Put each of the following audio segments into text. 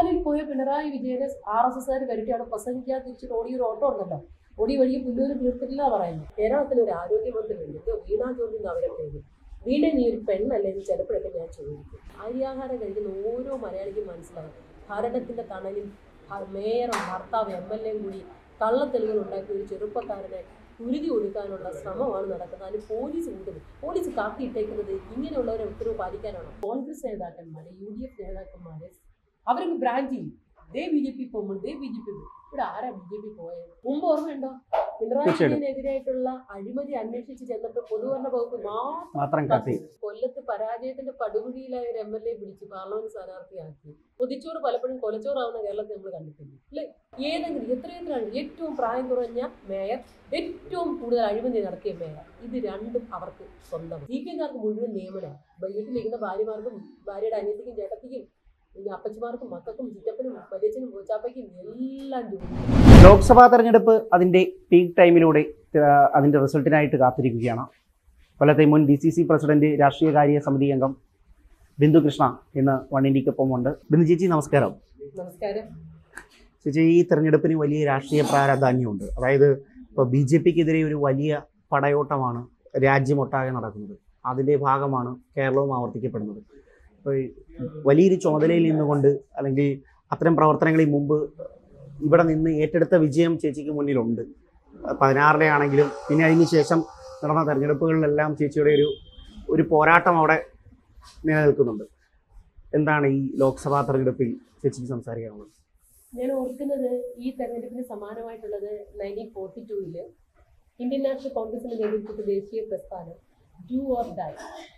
അങ്കമാലിയിൽ പോയ പിണറായി വിജയനെ ആർ എസ് എസ്കാർ വരട്ടി അവിടെ പ്രസംഗിക്കാൻ തിരിച്ചിട്ട് ഓടിയൊരു ഓട്ടം ഉണ്ടല്ലോ ഓടി വഴിക്ക് പുല്ലൂര് തീർത്തിട്ടില്ല പറയുന്നത് കേരളത്തിൽ ഒരു ആരോഗ്യമന്ത്രി ഉണ്ട് വീണാ ജോലി എന്ന് അവരെ പേര് വീണ നീ ഒരു പെണ്ണല്ലേ എന്ന് ചിലപ്പോഴൊക്കെ ഞാൻ ചോദിക്കും അരിയാഹാരം കഴിക്കുന്ന ഓരോ മലയാളിക്കും മനസ്സിലാവും ഭരണത്തിന്റെ തണലിൽ ഭ- മേയറും ഭർത്താവ് എം എൽ എയും കൂടി കള്ളത്തെളിവുകൾ ഉണ്ടാക്കി ഒരു ചെറുപ്പക്കാരനെ കുരുതി കൊടുക്കാനുള്ള ശ്രമമാണ് നടക്കുന്നത് അതിന് പോലീസ് കൂടുന്നു പോലീസ് കാത്തിയിട്ടേക്കുന്നത് ഇങ്ങനെയുള്ളവരെ ഉത്തരവ് പാലിക്കാനാണോ കോൺഗ്രസ് നേതാക്കന്മാരെ യു ഡി എഫ് നേതാക്കന്മാരെ അവർക്ക് ബ്രാൻഡ് ചെയ്യും ദേ ബി ജെ പി പോകുമ്പോൾ ദേ ബി ജെ പി ഇവിടെ ആരാ ബി ജെ പി പോയത് മുമ്പ് ഓർമ്മയുണ്ടോ പിണറായി തീർച്ചയായിട്ടും. വിജയനെതിരായിട്ടുള്ള അഴിമതി അന്വേഷിച്ച് ചെന്നപ്പോൾ പൊതുഭരണ വകുപ്പ് മാത്രം മാത്രം കത്തി കൊല്ലത്ത് പരാജയത്തിന്റെ പടുകുഴിയിലായ ഒരു എം എൽ എ പിടിച്ച് പാർലമെന്റ് സ്ഥാനാർത്ഥിയാക്കി പൊതിച്ചോറ് പലപ്പോഴും കൊലച്ചോറാവുന്ന കേരളത്തിൽ നമ്മൾ കണ്ടിട്ടില്ല അല്ലെ ഏതെങ്കിലും എത്രയെത്രയാണ് ഏറ്റവും പ്രായം കുറഞ്ഞ മേയർ ഏറ്റവും കൂടുതൽ അഴിമതി നടത്തിയ മേയർ ഇത് രണ്ടും അവർക്ക് സ്വന്തം സി പി എംകാർക്ക് മുഴുവൻ നിയമനമാണ് വീട്ടിലിരിക്കുന്ന ഭാര്യമാർക്കും ഭാര്യയുടെ അനിയത്തിക്കും ചേട്ടത്തിക്കും പിന്നെ അപ്പച്ചമാർക്കും മക്കൾക്കും ചിറ്റപ്പനും വലിയച്ഛനും പൂച്ചാപ്പയ്ക്കും എല്ലാം ജോലി ലോക്സഭാ തെരഞ്ഞെടുപ്പ് അതിൻ്റെ പീക്ക് ടൈമിലൂടെ ആ, അതിൻ്റെ റിസൾട്ടിനായിട്ട് കാത്തിരിക്കുകയാണ് കൊല്ലത്തെ മുൻ ഡി സി സി പ്രസിഡന്റ് രാഷ്ട്രീയകാര്യ സമിതി അംഗം ബിന്ദു കൃഷ്ണ ഇന്ന് വൺ ഇന്ത്യക്കൊപ്പം ഉണ്ട് ബിന്ദു ചേച്ചി നമസ്കാരം നമസ്കാരം ചേച്ചി ഈ തെരഞ്ഞെടുപ്പിന് വലിയ രാഷ്ട്രീയ പ്രാധാന്യമുണ്ട് അതായത് ഇപ്പോൾ ബി ജെ പിക്കെതിരെ ഒരു വലിയ പടയോട്ടമാണ് രാജ്യമൊട്ടാകെ നടക്കുന്നത് അതിൻ്റെ ഭാഗമാണ് കേരളവും ആവർത്തിക്കപ്പെടുന്നത് അപ്പോൾ ഈ വലിയൊരു ചുമതലയിൽ നിന്നുകൊണ്ട് അല്ലെങ്കിൽ അത്തരം പ്രവർത്തനങ്ങളിൽ മുമ്പ് ഇവിടെ നിന്ന് ഏറ്റെടുത്ത വിജയം ചേച്ചിക്ക് മുന്നിലുണ്ട് പതിനാറിലെ ആണെങ്കിലും പിന്നെ അതിന് ശേഷം നടന്ന തെരഞ്ഞെടുപ്പുകളിലെല്ലാം ചേച്ചിയുടെ ഒരു ഒരു പോരാട്ടം അവിടെ നിലനിൽക്കുന്നുണ്ട് എന്താണ് ഈ ലോക്സഭാ തെരഞ്ഞെടുപ്പിൽ ചേച്ചിക്ക് സംസാരിക്കാനുള്ളത് ഞാൻ ഓർക്കുന്നത് ഈ തെരഞ്ഞെടുപ്പിന് സമാനമായിട്ടുള്ളത് നയൻറ്റീൻ ഫോർട്ടി ടൂവില് ഇന്ത്യൻ നാഷണൽ കോൺഗ്രസിന്റെ നേതൃത്വത്തിൽ ദേശീയ പ്രസ്ഥാനം ഡു ഓർ ഡൈ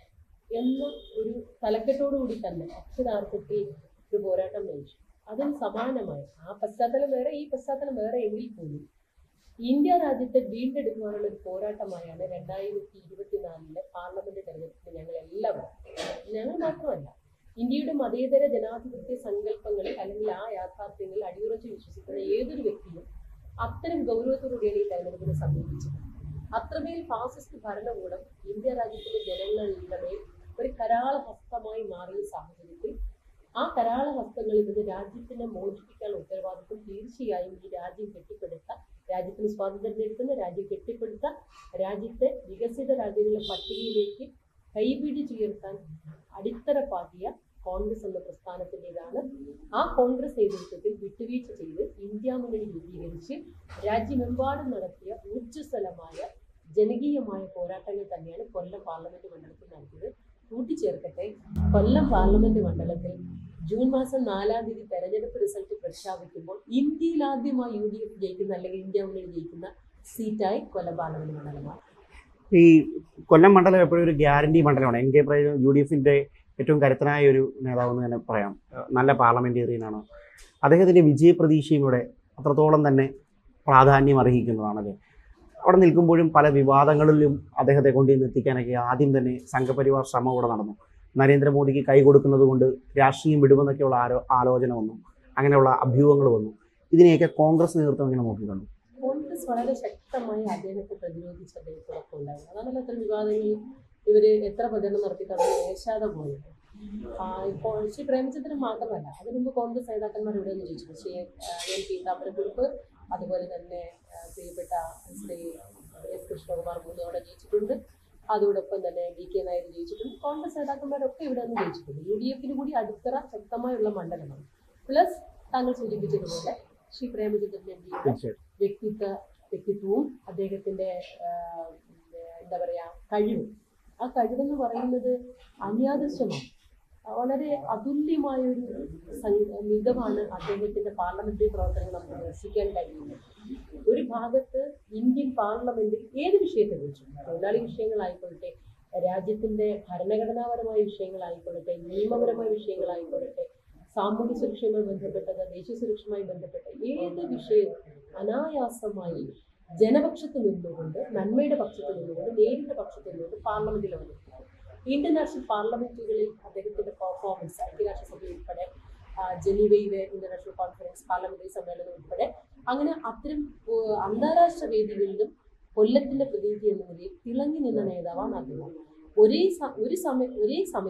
എന്ന ഒരു തലക്കെട്ടോടുകൂടി തന്നെ അക്ഷരാർത്ഥത്തിൽ ഒരു പോരാട്ടം നയിച്ചു അതിന് സമാനമായി ആ പശ്ചാത്തലം വേറെ ഈ പശ്ചാത്തലം വേറെ എങ്കിൽ പോലും ഇന്ത്യ രാജ്യത്തെ വീണ്ടെടുക്കുവാനുള്ള ഒരു പോരാട്ടമായാണ് രണ്ടായിരത്തി ഇരുപത്തിനാലിലെ പാർലമെന്റ് തെരഞ്ഞെടുപ്പിൽ ഞങ്ങൾ എല്ലാവരും ഞങ്ങൾ മാത്രമല്ല ഇന്ത്യയുടെ മതേതര ജനാധിപത്യ സങ്കല്പങ്ങളിൽ അല്ലെങ്കിൽ ആ യാഥാർത്ഥ്യങ്ങളിൽ അടിയുറച്ച് വിശ്വസിക്കുന്ന ഏതൊരു വ്യക്തിയും അത്തരം ഗൗരവത്തോടുകൂടിയാണ് ഈ തെരഞ്ഞെടുപ്പിനെ സമീപിച്ചത് അത്രമേൽ ഫാസിസ്റ്റ് ഭരണകൂടം ഇന്ത്യ രാജ്യത്തിലെ ജനങ്ങളുടെ മേൽ ഒരു കരാള ഹസ്തമായി മാറിയ സാഹചര്യത്തിൽ ആ കരാള ഹസ്തങ്ങളിൽ നിന്ന് രാജ്യത്തിനെ മോചിപ്പിക്കാനുള്ള ഉത്തരവാദിത്വം തീർച്ചയായും ഈ രാജ്യം കെട്ടിപ്പടുത്ത രാജ്യത്തിന് സ്വാതന്ത്ര്യം നേടുന്ന രാജ്യം കെട്ടിപ്പടുത്ത രാജ്യത്തെ വികസിത രാജ്യങ്ങളുടെ പട്ടികയിലേക്ക് കൈപിടിച്ചുയർത്താൻ അടിത്തറ പാകിയ കോൺഗ്രസ് എന്ന പ്രസ്ഥാനത്തിൻ്റെതാണ് ആ കോൺഗ്രസ് നേതൃത്വത്തിൽ വിട്ടുവീഴ്ച ചെയ്ത് ഇന്ത്യ മുന്നണി രൂപീകരിച്ച് രാജ്യമെമ്പാടും നടത്തിയ ഊർജ്ജസ്വലമായ ജനകീയമായ പോരാട്ടങ്ങൾ തന്നെയാണ് കൊല്ലം പാർലമെന്റ് മണ്ഡലത്തിൽ നടത്തിയത് കൂട്ടിച്ചേർക്കട്ടെ കൊല്ലം പാർലമെന്റ് മണ്ഡലത്തിൽ ജൂൺ മാസം നാലാം തീയതി തെരഞ്ഞെടുപ്പ് റിസൾട്ട് പ്രഖ്യാപിക്കുമ്പോൾ ഇന്ത്യയിൽ ആദ്യമായി യു ഡി എഫ് ജയിക്കുന്ന അല്ലെങ്കിൽ ഇന്ത്യ മുന്നണി ജയിക്കുന്ന സീറ്റായി കൊല്ലം പാർലമെന്റ് മണ്ഡലമാണ് ഈ കൊല്ലം മണ്ഡലം എപ്പോഴും ഒരു ഗ്യാരണ്ടി മണ്ഡലമാണ് എൻ കെ പ്രൈസ് യു ഡി എഫിൻ്റെ ഏറ്റവും കരുത്തനായ ഒരു നേതാവ് എന്ന് തന്നെ പറയാം ഏഹ് നല്ല പാർലമെൻറ്റേറിയനാണ് അദ്ദേഹത്തിൻ്റെ വിജയപ്രതീക്ഷയും ഇവിടെ അത്രത്തോളം തന്നെ പ്രാധാന്യം അർഹിക്കുന്നതാണല്ലേ അവിടെ നിൽക്കുമ്പോഴും പല വിവാദങ്ങളിലും അദ്ദേഹത്തെ കൊണ്ടുവന്ന് എത്തിക്കാനൊക്കെ ആദ്യം തന്നെ സംഘപരിവാർ ശ്രമം ഇവിടെ നടന്നു നരേന്ദ്രമോദിക്ക് കൈ കൊടുക്കുന്നത് കൊണ്ട് രാഷ്ട്രീയം വിടുമെന്നൊക്കെയുള്ള ആരോ ആലോചന വന്നു അങ്ങനെയുള്ള അഭ്യൂഹങ്ങൾ വന്നു ഇതിനെയൊക്കെ കോൺഗ്രസ് നേതൃത്വം എങ്ങനെ നോക്കിക്കണ്ടു കോൺഗ്രസ് വളരെ ശക്തമായി അദ്ദേഹത്തെ പ്രതിരോധിച്ച അദ്ദേഹത്തോടൊപ്പം ഉണ്ടായിരുന്നു അതാണല്ലോ അത്തരം വിവാദങ്ങളിൽ ഇവര് എത്ര പ്രചരണം നടത്തിയിട്ട് അവർ ഏശാതെ പോയത് ആ, ഇപ്പോൾ ശ്രീ പ്രേമചന്ദ്രൻ മാത്രമല്ല അതിനു മുമ്പ് കോൺഗ്രസ് നേതാക്കന്മാർ ഇവിടെ നിന്ന് ജയിച്ചു ശ്രീ ആ, എൻ പി താമരക്കുറിപ്പ് അതുപോലെ തന്നെ ആ, പ്രിയപ്പെട്ട ശ്രീ എസ് കൃഷ്ണകുമാർ മൂന്ന് തവണ ജയിച്ചിട്ടുണ്ട് അതോടൊപ്പം തന്നെ ഡി കെ നായർ ജയിച്ചിട്ടുണ്ട് കോൺഗ്രസ് നേതാക്കന്മാരൊക്കെ ഇവിടെ നിന്ന് ജയിച്ചിട്ടുണ്ട് യു ഡി എഫിന് കൂടി അടിത്തറ ശക്തമായുള്ള മണ്ഡലമാണ് പ്ലസ് താങ്കൾ സൂചിപ്പിച്ചതുപോലെ ശ്രീ പ്രേമചന്ദ്രൻ എം പിയുടെ തീർച്ചയായിട്ടും വ്യക്തിത്വ വ്യക്തിത്വവും അദ്ദേഹത്തിന്റെ ആ, എന്താ പറയാ കഴിവ് ആ കഴിവെന്ന് പറയുന്നത് അന്യാദൃശ്യമാണ് വളരെ അതുല്യമായ ഒരു സം- മികവാണ് അദ്ദേഹത്തിന്റെ പാർലമെന്ററി പ്രവർത്തനങ്ങൾ നമുക്ക് ദർശിക്കാൻ കഴിയുന്നത് ഒരു ഭാഗത്ത് ഇന്ത്യൻ പാർലമെന്റിൽ ഏത് വിഷയത്തെക്കുറിച്ചും തൊഴിലാളി വിഷയങ്ങളായിക്കൊള്ളട്ടെ രാജ്യത്തിന്റെ ഭരണഘടനാപരമായ വിഷയങ്ങളായിക്കൊള്ളട്ടെ നിയമപരമായ വിഷയങ്ങളായിക്കൊള്ളട്ടെ സാമൂഹ്യ സുരക്ഷയുമായി ബന്ധപ്പെട്ടത് ദേശീയ സുരക്ഷയുമായി ബന്ധപ്പെട്ട ഏത് വിഷയവും അനായാസമായി ജനപക്ഷത്ത് നിന്നുകൊണ്ട് നന്മയുടെ പക്ഷത്ത് നിന്നുകൊണ്ട് നേരിന്റെ പക്ഷത്ത് നിന്നുകൊണ്ട് പാർലമെന്റിൽ അവതരിപ്പിക്കും ഇന്റർനാഷണൽ പാർലമെന്റുകളിൽ അദ്ദേഹത്തിന്റെ പെർഫോമൻസ് ഐക്യരാഷ്ട്രസഭ ഉൾപ്പെടെ ആ, ജനീവയിലെ ഇന്റർനാഷണൽ കോൺഫറൻസ് പാർലമെന്ററി സമ്മേളനം ഉൾപ്പെടെ അങ്ങനെ അത്തരം ഏഹ്, അന്താരാഷ്ട്ര വേദികളിലും കൊല്ലത്തിന്റെ പ്രതിനിധി എന്ന നിലയിൽ തിളങ്ങി നിന്ന നേതാവാണ് അദ്ദേഹം ഒരേ സ- ഒരു സമയം ഒരേ സമയം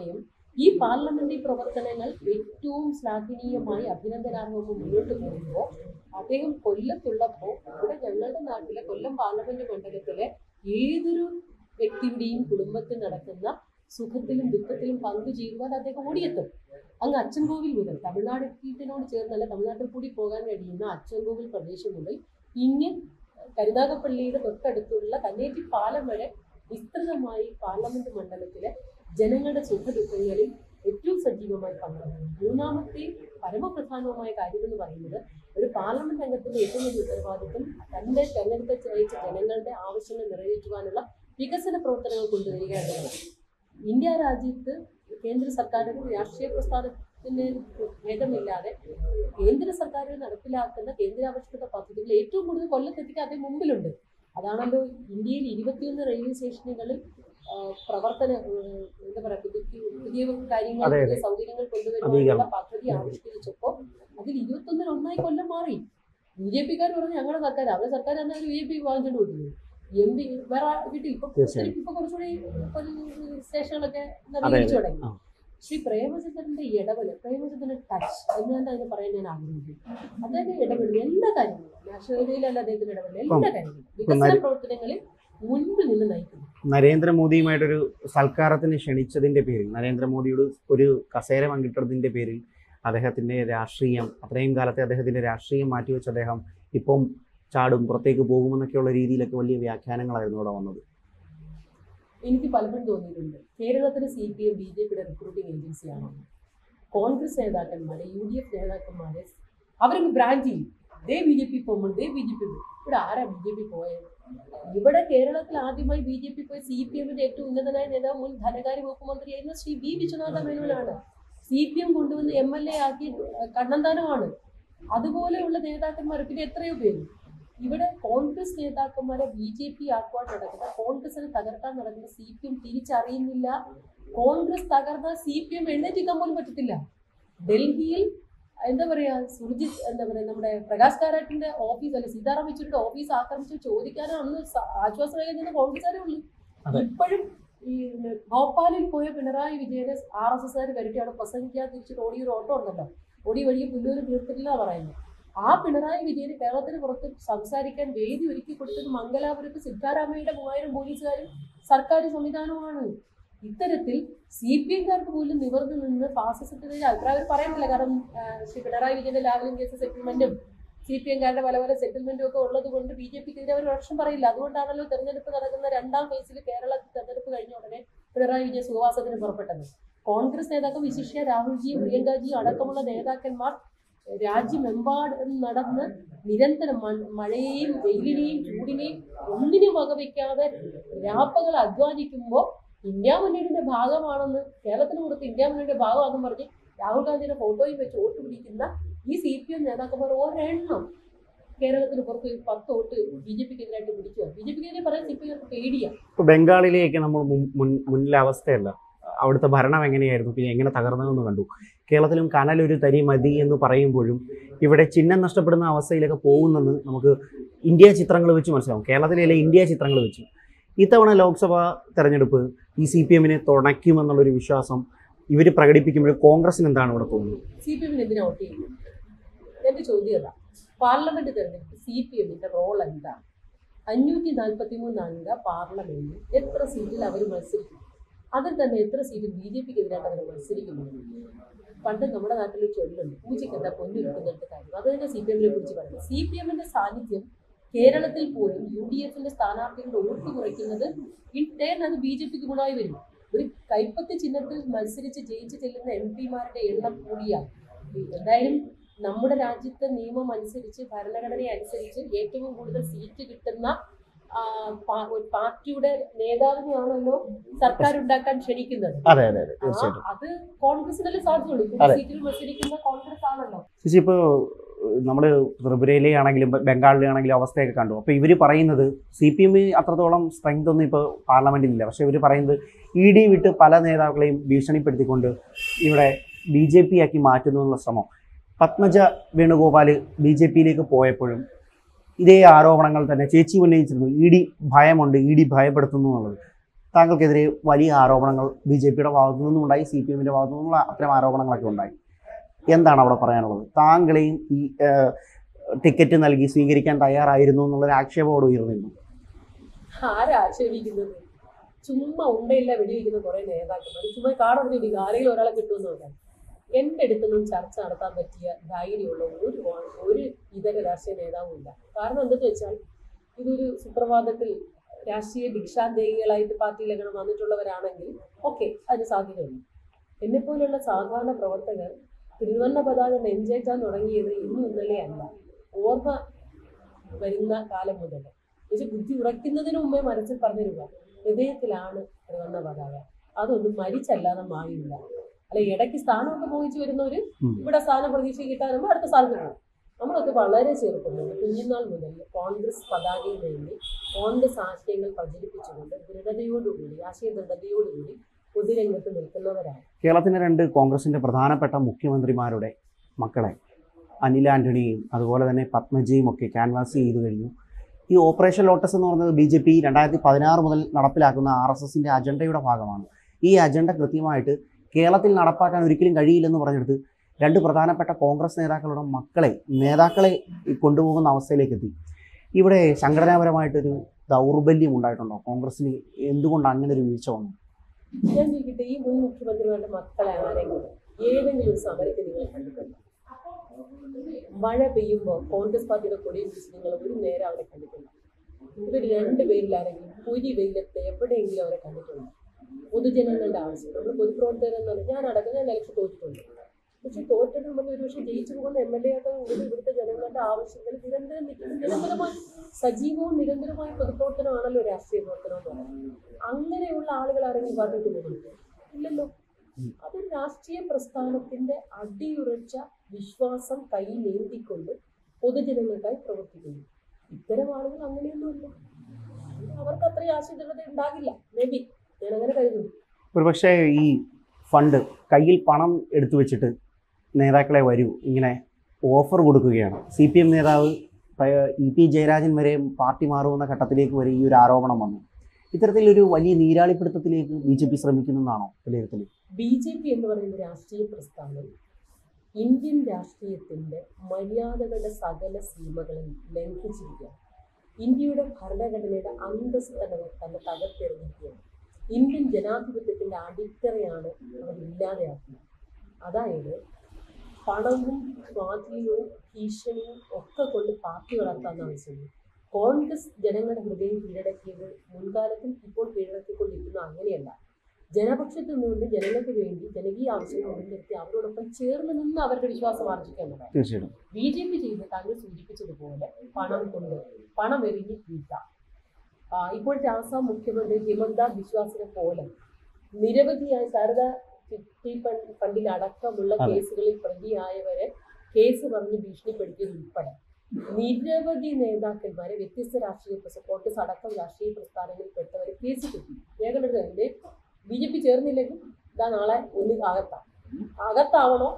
ഈ പാർലമെന്ററി പ്രവർത്തനങ്ങൾ ഏറ്റവും ശ്ലാഘനീയമായി അഭിനന്ദനാർഹവും മുന്നോട്ട് പോകുമ്പോൾ അദ്ദേഹം കൊല്ലത്തുള്ളപ്പോൾ ഇവിടെ ഞങ്ങളുടെ നാട്ടിലെ കൊല്ലം പാർലമെന്റ് മണ്ഡലത്തിലെ ഏതൊരു വ്യക്തിയുടെയും കുടുംബത്തിൽ നടക്കുന്ന സുഖത്തിലും ദുഃഖത്തിലും പങ്കുചേരുവാൻ അദ്ദേഹം ഓടിയെത്തും അങ്ങ് അച്ചൻകോവിൽ മുതൽ തമിഴ്നാട് എത്തിയതിനോട് ചേർന്നല്ല തമിഴ്നാട്ടിൽ കൂടി പോകാൻ കഴിയുന്ന അച്ചൻകോവിൽ പ്രദേശം മുതൽ ഇങ്ങ് കരുനാഗപ്പള്ളിയുടെ തൊട്ടടുത്തുള്ള കന്നേറ്റി പാലം വരെ വിസ്തൃതമായി പാർലമെന്റ് മണ്ഡലത്തിലെ ജനങ്ങളുടെ സുഖദുഃഖങ്ങളിൽ ഏറ്റവും സജീവമായി പങ്കെടുക്കുന്നു മൂന്നാമത്തെ പരമപ്രധാനവുമായ കാര്യം എന്ന് പറയുന്നത് ഒരു പാർലമെന്റ് അംഗത്തിന്റെ ഏറ്റവും വലിയ ഉത്തരവാദിത്വം തന്റെ തെരഞ്ഞെടുപ്പ് അയച്ച ജനങ്ങളുടെ ആവശ്യങ്ങൾ നിറവേറ്റുവാനുള്ള വികസന പ്രവർത്തനങ്ങൾ കൊണ്ടുവരിക എന്നുള്ളതാണ് ഇന്ത്യ രാജ്യത്ത് കേന്ദ്ര സർക്കാരിനും രാഷ്ട്രീയ പ്രസ്ഥാനത്തിന് ഭേദമില്ലാതെ കേന്ദ്ര സർക്കാരുകൾ നടപ്പിലാക്കുന്ന കേന്ദ്രാവിഷ്കൃത പദ്ധതികൾ ഏറ്റവും കൂടുതൽ കൊല്ലത്തെത്തിക്കാൻ അതേ മുമ്പിലുണ്ട് അതാണല്ലോ ഇന്ത്യയിൽ ഇരുപത്തിയൊന്ന് റെയിൽവേ സ്റ്റേഷനുകളിൽ ആ, പ്രവർത്തന ഉം, എന്താ പറയാ പുതിയ പുതിയ കാര്യങ്ങൾ അതെ, പുതിയ അതെ. സൗകര്യങ്ങൾ കൊണ്ടുവരുവാനുള്ള പദ്ധതി ആവിഷ്കരിച്ചപ്പോൾ അതിൽ ഇരുപത്തൊന്നിൽ ഒന്നായി കൊല്ലം മാറി ബി ജെ പിക്കാർ പറഞ്ഞു ഞങ്ങളുടെ സർക്കാർ അവരുടെ സർക്കാർ എന്നാൽ ബി ജെ പി വാങ്ങിച്ചോണ്ട് പോയിട്ടില്ല എം പി വേറെ കിട്ടി ഇപ്പൊ തീർച്ചയായും. ഇപ്പൊ കുറച്ചുകൂടി ഒരു സ്റ്റേഷനുകളൊക്കെ അതെ. നവീകരിച്ചു തുടങ്ങി ആ. ശ്രീ പ്രേമചന്ദ്രന്റെ ഇടപെടൽ പ്രേമചന്ദ്രന്റെ ടച്ച് എന്ന് തന്നെ അതിന് പറയാൻ ഞാൻ ആഗ്രഹിക്കുന്നു അദ്ദേഹം ഇടപെടുന്ന എല്ലാ കാര്യങ്ങളും നാഷണലിലല്ല അദ്ദേഹത്തിന്റെ ഇടപെടൽ എല്ലാ കാര്യങ്ങളും വികസന നരി- പ്രവർത്തനങ്ങളിൽ മുൻപ് നിന്ന് നയിക്കുന്നു നരേന്ദ്രമോദിയുമായിട്ടൊരു സൽക്കാരത്തിന് ക്ഷണിച്ചതിൻ്റെ പേരിൽ നരേന്ദ്രമോദിയോട് ഒരു കസേര പങ്കിട്ടതിൻ്റെ പേരിൽ അദ്ദേഹത്തിൻ്റെ രാഷ്ട്രീയം അത്രയും കാലത്തെ അദ്ദേഹത്തിൻ്റെ രാഷ്ട്രീയം മാറ്റിവെച്ച് അദ്ദേഹം ഇപ്പം ചാടും പുറത്തേക്ക് പോകുമെന്നൊക്കെയുള്ള രീതിയിലൊക്കെ വലിയ വ്യാഖ്യാനങ്ങളായിരുന്നു ഇവിടെ വന്നത് എനിക്ക് പലപ്പോഴും തോന്നിയിട്ടുണ്ട് കേരളത്തിലെ C P M B J പിയുടെ റിക്രൂട്ടിംഗ് ഏജൻസിയാണോ കോൺഗ്രസ് നേതാക്കന്മാരെ യു ഡി എഫ് നേതാക്കന്മാരെ അവരങ്ങ് ബ്രാൻഡ് ചെയ്യും ദേ ബി ജെ പി പോകുമ്പോൾ ദേ ബി ജെ പി ഇവിടെ ആരാ ബി ജെ പി പോയത് ഇവിടെ കേരളത്തിൽ ആദ്യമായി ബി ജെ പി പോയ സി പി എമ്മിന്റെ ഏറ്റവും ഉന്നതനായ നേതാവ് മുൻ ധനകാര്യ വകുപ്പ് മന്ത്രിയായിരുന്ന ശ്രീ വി വിശ്വനാഥ മേനോനാണ് സി പി എം കൊണ്ടുവന്ന് എം എൽ എ ആക്കി കണ്ണന്താനമാണ് അതുപോലെയുള്ള നേതാക്കന്മാർ പിന്നെ എത്രയോ പേര് ഇവിടെ കോൺഗ്രസ് നേതാക്കന്മാരെ ബി ജെ പി ആക്കുവാൻ നടക്കുന്ന കോൺഗ്രസിനെ തകർക്കാൻ നടക്കുന്ന സി പി എം തിരിച്ചറിയുന്നില്ല കോൺഗ്രസ് തകർന്നാൽ സി പി എം എഴുന്നേറ്റിക്കാൻ പോലും പറ്റത്തില്ല ഡൽഹിയിൽ എന്താ പറയാ സുർജിത് എന്താ പറയാ നമ്മുടെ പ്രകാശ് കാരാട്ടിന്റെ ഓഫീസ് അല്ലെ സീതാറാം യെച്ചൂരിയുടെ ഓഫീസ് ആക്രമിച്ച് ചോദിക്കാനും അന്ന് സ- ആശ്വാസമായി നിന്ന് കോൺഗ്രസ്സുകാരേ ഉള്ളൂ അതെ. ഇപ്പോഴും ഈ ഭോപ്പാലിൽ പോയ പിണറായി വിജയനെ ആർ എസ് എസ്സുകാർ വരട്ടി അവിടെ പ്രസംഗിക്കാതെ തിരിച്ചിട്ട് ഓടിയൊരു ഓട്ടം ഉണ്ടല്ലോ ഓടി വഴിയെ പുല്ലൂര് തീർത്തില്ല പറയുന്നത് ആ പിണറായി വിജയന് കേരളത്തിന് പുറത്ത് സംസാരിക്കാൻ വേദി ഒരുക്കി കൊടുത്തത് മംഗലാപുരത്ത് സിദ്ധാരാമയ്യയുടെ മൂവായിരം പോലീസുകാരും സർക്കാർ സംവിധാനവുമാണ് ഇത്തരത്തിൽ സി പി എംകാർക്ക് പോലും നിവർന്നു നിന്ന് ഫാസിസത്തിനെതിരെ അഭിപ്രായം അവർ പറയുന്നില്ല കാരണം ആ, ശ്രീ പിണറായി വിജയന്റെ ലാവലിൻ കേസ് സെറ്റിൽമെന്റും സി പി എംകാരുടെ പല പല സെറ്റിൽമെന്റും ഒക്കെ ഉള്ളത് കൊണ്ട് ബി ജെ പിക്കെതിരെ അവർ പക്ഷം പറയില്ല അതുകൊണ്ടാണല്ലോ തെരഞ്ഞെടുപ്പ് നടക്കുന്ന രണ്ടാം ഫേസിൽ കേരളത്തിൽ തെരഞ്ഞെടുപ്പ് കഴിഞ്ഞ ഉടനെ പിണറായി വിജയൻ സുഖവാസത്തിന് പുറപ്പെട്ടത് കോൺഗ്രസ് നേതാക്കൾ വിശിഷ്യ രാഹുൽജിയും പ്രിയങ്കാജിയും അടക്കമുള്ള നേതാക്കന്മാർ രാജ്യമെമ്പാടും നടന്ന് നിരന്തരം മൺ- മഴയെയും വെയിലിനെയും ചൂടിനെയും ഒന്നിനും വകവയ്ക്കാതെ രാപ്പകൾ അധ്വാനിക്കുമ്പോൾ ഇന്ത്യ മുന്നണിയുടെ ഭാഗമാണെന്ന് കേരളത്തിന് പുറത്ത് ഇന്ത്യ മുന്നണിയുടെ ഭാഗമാണെന്ന് പറഞ്ഞ് രാഹുൽ ഗാന്ധിയുടെ ഫോട്ടോയും വെച്ച് വോട്ട് പിടിക്കുന്ന ഈ സി പി എം നേതാക്കന്മാർ ഒരെണ്ണം കേരളത്തിന് പുറത്ത് ഒരു പത്ത് വോട്ട് ബി ജെ പിക്ക് എതിരായിട്ട് പിടിക്കുക ബി ജെ പിക്കെതിരെ പറയാൻ സി പി എം പേടിയാ ഇപ്പോൾ ബംഗാളിലേക്ക് നമ്മൾ മുൻ- മുൻ മുന്നിലെ അവസ്ഥയല്ല അവിടുത്തെ ഭരണം എങ്ങനെയായിരുന്നു പിന്നെ എങ്ങനെ തകർന്നതെന്ന് കണ്ടു കേരളത്തിലും കനലൊരു തരി മതി എന്ന് പറയുമ്പോഴും ഇവിടെ ചിഹ്നം നഷ്ടപ്പെടുന്ന അവസ്ഥയിലൊക്കെ പോകുന്നെന്ന് നമുക്ക് ഇന്ത്യ ചിത്രങ്ങൾ വെച്ച് മനസ്സിലാവും കേരളത്തിലെ ഇന്ത്യ ചിത്രങ്ങൾ വെച്ച് ഇത്തവണ ലോക്സഭാ തെരഞ്ഞെടുപ്പ് ഈ സി പി എമ്മിനെ തുണയ്ക്കുമെന്നുള്ളൊരു വിശ്വാസം ഇവർ പ്രകടിപ്പിക്കുമ്പോൾ കോൺഗ്രസിന് എന്താണ് ഇവിടെ തോന്നുന്നത് സി പി എമ്മിന് എന്തിനാ വോട്ട് ചെയ്യുന്നത് എന്റെ ചോദ്യം അതാ പാർലമെന്റ് തെരഞ്ഞെടുപ്പ് സി പി എമ്മിന്റെ റോൾ എന്താ അഞ്ഞൂറ്റി നാൽപ്പത്തി മൂന്ന് അംഗ പാർലമെന്റിൽ എത്ര സീറ്റിൽ അവർ മത്സരിക്കും അതിൽ തന്നെ എത്ര സീറ്റ് ബി ജെ പിക്ക് എതിരായിട്ട് അവർ മത്സരിക്കുന്നു പണ്ട് നമ്മുടെ നാട്ടിൽ ഒരു ചൊല്ലുണ്ട് പൂജയ്ക്ക് എന്താ പൊന്നിരിക്കുന്നിടത്ത് കാര്യം അത് തന്നെ സി പി എമ്മിനെ കുറിച്ച് പറയുന്നത് സി പി എമ്മിന്റെ സാന്നിധ്യം കേരളത്തിൽ പോലും യു ഡി എഫിന്റെ സ്ഥാനാർത്ഥികളുടെ വോട്ട് കുറയ്ക്കുന്നത് ഇൻ ടേൺ അത് ബി ജെ പിക്ക് ഗുണമായി വരും ഒരു കൈപ്പത്തി ചിഹ്നത്തിൽ മത്സരിച്ച് ജയിച്ച് ചെല്ലുന്ന എം പിമാരുടെ എണ്ണം കൂടിയാണ് എന്തായാലും നമ്മുടെ രാജ്യത്തെ നിയമം അനുസരിച്ച് ഭരണഘടന അനുസരിച്ച് ഏറ്റവും കൂടുതൽ സീറ്റ് കിട്ടുന്ന ആ, പാ- ഒരു പാർട്ടിയുടെ നേതാവിനെയാണല്ലോ സർക്കാർ ഉണ്ടാക്കാൻ ക്ഷണിക്കുന്നത് അതെ അതെ അതെ ആ, തീർച്ചയായിട്ടും അത് കോൺഗ്രസിനല്ലേ സാധ്യതയുള്ളൂ അതെ. കൂടുതൽ സീറ്റിൽ മത്സരിക്കുന്ന കോൺഗ്രസ് ആണല്ലോ ചേച്ചി ഇപ്പോൾ നമ്മൾ ത്രിപുരയിലെ ആണെങ്കിലും ബംഗാളിലെ ആണെങ്കിലും അവസ്ഥയൊക്കെ കണ്ടു അപ്പോൾ ഇവർ പറയുന്നത് സി പി എം അത്രത്തോളം സ്ട്രെങ്ത് ഒന്നും ഇപ്പോൾ പാർലമെൻറ്റിലില്ല പക്ഷേ ഇവർ പറയുന്നത് ഇ ഡി വിട്ട് പല നേതാക്കളെയും ഭീഷണിപ്പെടുത്തിക്കൊണ്ട് ഇവിടെ ബി ജെ പി ആക്കി മാറ്റുന്നു എന്നുള്ള ശ്രമം പത്മജ വേണുഗോപാൽ ബി ജെ പിയിലേക്ക് പോയപ്പോഴും ഇതേ ആരോപണങ്ങൾ തന്നെ ചേച്ചി ഉന്നയിച്ചിരുന്നു ഇ ഡി ഭയമുണ്ട് ഇ ഡി ഭയപ്പെടുത്തുന്നു എന്നുള്ളത് താങ്കൾക്കെതിരെ വലിയ ആരോപണങ്ങൾ ബി ജെ പിയുടെ ഭാഗത്തു നിന്നും ഉണ്ടായി സി പി എമ്മിൻ്റെ ഭാഗത്തു നിന്നുള്ള അത്തരം ആരോപണങ്ങളൊക്കെ ഉണ്ടായി എന്താണ് അവിടെ പറയാനുള്ളത് താങ്കളെയും ഈ ഏഹ്, ടിക്കറ്റ് നൽകി സ്വീകരിക്കാൻ തയ്യാറായിരുന്നു എന്നുള്ളൊരു ആക്ഷേപമോട് ഉയർന്നിരുന്നു ആരാ ആക്ഷേപിക്കുന്നത് ചുമ്മാ ഉണ്ടയില്ല വെടിവെക്കുന്ന കുറെ നേതാക്കന്മാർ ചുമ്മാ കാടൊന്നും ഇടിക്കുക ആരെങ്കിലും ഒരാളെ കിട്ടുമെന്ന് നോക്കാം എൻ്റെ അടുത്തൊന്നും ചർച്ച നടത്താൻ പറ്റിയ ധൈര്യമുള്ള ഒരു ആ- ഒരു ഇതര രാഷ്ട്രീയ നേതാവും ഇല്ല കാരണം എന്തെന്ന് വെച്ചാൽ ഇതൊരു സുപ്രഭാതത്തിൽ രാഷ്ട്രീയ ഭിക്ഷാന്തേഹികളായിട്ട് പാർട്ടിയിലങ്ങനെ വന്നിട്ടുള്ളവരാണെങ്കിൽ ഓക്കെ അതിന് സാധ്യതയുണ്ട് എന്നെപ്പോലുള്ള സാധാരണ പ്രവർത്തകർ തിരുവണ്ണ പതാക നെഞ്ചേറ്റാൻ തുടങ്ങിയത് ഇന്നും ഇന്നലെ അല്ല ഓർമ്മ വരുന്ന കാലം മുതൽ പക്ഷെ ബുദ്ധി ഉറയ്ക്കുന്നതിന് മുമ്പേ മനസ്സിൽ പറഞ്ഞിരുക ഹൃദയത്തിലാണ് തിരുവണ്ണ പതാക അതൊന്നും മരിച്ചല്ലാതെ മായില്ല അല്ല ഇടയ്ക്ക് സ്ഥാനമൊക്കെ മോഹിച്ചു വരുന്നവര് ഉം. ഇവിടെ സ്ഥാനം പ്രതീക്ഷ കിട്ടാനുമ്പോൾ അടുത്ത സ്ഥാനത്ത് പോകും നമ്മളൊക്കെ വളരെ ചെറുപ്പം മുതൽ കുഞ്ഞുനാൾ മുതൽ കോൺഗ്രസ് പതാകയിൽ വേണ്ടി കോൺഗ്രസ് ആശയങ്ങൾ പ്രചരിപ്പിച്ചുകൊണ്ട് ദൃഢതയോടുകൂടി ആശയ ദൃഢതയോടുകൂടി പൊതുരംഗത്ത് നിൽക്കുന്നവരാണ് കേരളത്തിലെ രണ്ട് കോൺഗ്രസിൻ്റെ പ്രധാനപ്പെട്ട മുഖ്യമന്ത്രിമാരുടെ മക്കളെ അനിൽ ആൻ്റണിയും അതുപോലെ തന്നെ പത്മജിയും ഒക്കെ ക്യാൻവാസ് ചെയ്തു കഴിഞ്ഞു ഈ ഓപ്പറേഷൻ ലോട്ടസ് എന്ന് പറയുന്നത് ബി ജെ പി രണ്ടായിരത്തി പതിനാറ് മുതൽ നടപ്പിലാക്കുന്ന ആർ എസ് എസിൻ്റെ അജണ്ടയുടെ ഭാഗമാണ് ഈ അജണ്ട കൃത്യമായിട്ട് കേരളത്തിൽ നടപ്പാക്കാൻ ഒരിക്കലും കഴിയില്ലെന്ന് പറഞ്ഞെടുത്ത് രണ്ട് പ്രധാനപ്പെട്ട കോൺഗ്രസ് നേതാക്കളുടെ മക്കളെ നേതാക്കളെ കൊണ്ടുപോകുന്ന അവസ്ഥയിലേക്ക് എത്തി ഇവിടെ സംഘടനാപരമായിട്ടൊരു ദൗർബല്യം ഉണ്ടായിട്ടുണ്ടോ കോൺഗ്രസിന് എന്തുകൊണ്ട് അങ്ങനെ ഒരു വീഴ്ച വന്നു ഞാൻ ചോദിക്കട്ടെ ഈ മുൻ മുഖ്യമന്ത്രിമാരുടെ മക്കളെ ആരെങ്കിലും ഏതെങ്കിലും ഒരു സമരത്തിൽ നിങ്ങൾ കണ്ടിട്ടുണ്ടോ മഴ പെയ്യുമ്പോൾ കോൺഗ്രസ് പാർട്ടിയുടെ കൊടിയും പിടിച്ച് നിങ്ങൾ ഒരു നേരം അവരെ കണ്ടിട്ടുണ്ടോ ഇവർ രണ്ട് പേരിലാരെങ്കിലും പൊരി വെയിലത്ത് എവിടെയെങ്കിലും അവരെ കണ്ടിട്ടുണ്ടോ പൊതുജനങ്ങളുടെ ആവശ്യം നമ്മൾ പൊതുപ്രവർത്തകർ എന്നാണ് ഞാൻ അടക്കം ഞാൻ ഇലക്ഷൻ തോറ്റിട്ടുണ്ട് പക്ഷെ തോറ്റിട്ട് നമുക്ക് ഒരുപക്ഷെ ജയിച്ചു പോകുന്ന എം എൽ എ ആയിട്ട് ഒരു ഇവിടുത്തെ ജനങ്ങളുടെ ആവശ്യങ്ങൾ നിരന്തരം നിൽക്കുന്ന നിരന്തരമായി സജീവവും നിരന്തരമായ പൊതുപ്രവർത്തനമാണല്ലോ രാഷ്ട്രീയ പ്രവർത്തനം എന്ന് പറയുന്നത് അങ്ങനെയുള്ള ആളുകൾ ആരെങ്കിലും പാർട്ടിക്ക് പോകുന്നുണ്ടോ ഇല്ലല്ലോ അതൊരു രാഷ്ട്രീയ പ്രസ്ഥാനത്തിന്റെ അടിയുറച്ച വിശ്വാസം കയ്യിലേന്തിക്കൊണ്ട് പൊതുജനങ്ങൾക്കായി പ്രവർത്തിക്കുന്നു ഇത്തരം ആളുകൾ അങ്ങനെയൊന്നുമല്ല അവർക്ക് അത്രയും ആശയദൃഢത ഉണ്ടാകില്ല മേ ബി ഞാൻ അങ്ങനെ കരുതുന്നു ഒരുപക്ഷെ ഈ ഫണ്ട് കയ്യിൽ പണം എടുത്തു വെച്ചിട്ട് നേതാക്കളെ വരൂ ഇങ്ങനെ ഓഫർ കൊടുക്കുകയാണ് സി പി എം നേതാവ് പ- ഇ പി ജയരാജൻ വരെ പാർട്ടി മാറുമെന്ന ഘട്ടത്തിലേക്ക് വരെ ഈ ഒരു ആരോപണം വന്നു ഇത്തരത്തിലൊരു വലിയ നീരാളിപ്പിടുത്തത്തിലേക്ക് ബി ജെ പി ശ്രമിക്കുന്നതാണോ വിലയിരുത്തൽ ബി ജെ പി എന്ന് പറയുന്ന രാഷ്ട്രീയ പ്രസ്ഥാനം ഇന്ത്യൻ രാഷ്ട്രീയത്തിന്റെ മര്യാദകളുടെ സകല സീമകളും ലംഘിച്ചിരിക്കുകയാണ് ഇന്ത്യയുടെ ഭരണഘടനയുടെ അന്തസ് തന്നെ തന്നെ തകർത്തെറിഞ്ഞിരിക്കുകയാണ് ഇന്ത്യൻ ജനാധിപത്യത്തിന്റെ അടിത്തറയാണ് അവർ ഇല്ലാതെയാക്കുന്നത് അതായത് പണവും സ്വാധീനവും ഭീഷണിയും ഒക്കെ കൊണ്ട് പാർട്ടി വളർത്താൻ ആവശ്യമുള്ളൂ കോൺഗ്രസ് ജനങ്ങളുടെ ഹൃദയം കീഴടക്കിയത് മുൻകാലത്തിൽ ഇപ്പോൾ കീഴടക്കിക്കൊണ്ടിരിക്കുന്ന അങ്ങനെയല്ല ജനപക്ഷത്ത് നിന്നുകൊണ്ട് ജനങ്ങൾക്ക് വേണ്ടി ജനകീയ ആവശ്യങ്ങൾ മുൻനിർത്തി അവരോടൊപ്പം ചേർന്ന് നിന്ന് അവരുടെ വിശ്വാസം ആർജിക്കേണ്ടതാണ് തീർച്ചയായിട്ടും ബി ജെ പി ചെയ്ത് താങ്കൾ സൂചിപ്പിച്ചതുപോലെ പണം കൊണ്ട് പണം എറിഞ്ഞ് വീട്ടാം ആ, ഇപ്പോഴത്തെ ആസാം മുഖ്യമന്ത്രി ഹിമന്ത ബിശ്വാസിനെ പോലെ നിരവധിയായ ശാരദ ചിട്ടി ഫണ്ട് ഫണ്ടിൽ അടക്കമുള്ള അതെ. കേസുകളിൽ പ്രതിയായവരെ കേസ് പറഞ്ഞ് ഭീഷണിപ്പെടുത്തിയത് ഉൾപ്പെടെ നിരവധി നേതാക്കന്മാരെ വ്യത്യസ്ത രാഷ്ട്രീയ പ്രസ- കോൺഗ്രസ് അടക്കം രാഷ്ട്രീയ പ്രസ്ഥാനങ്ങളിൽ പെട്ടവരെ കേസ് കിട്ടി രേഖകളുടെ ബി ജെ പി ചേർന്നില്ലെങ്കിൽ ഇതാ നാളെ ഒന്ന് അകത്താം അകത്താവണോ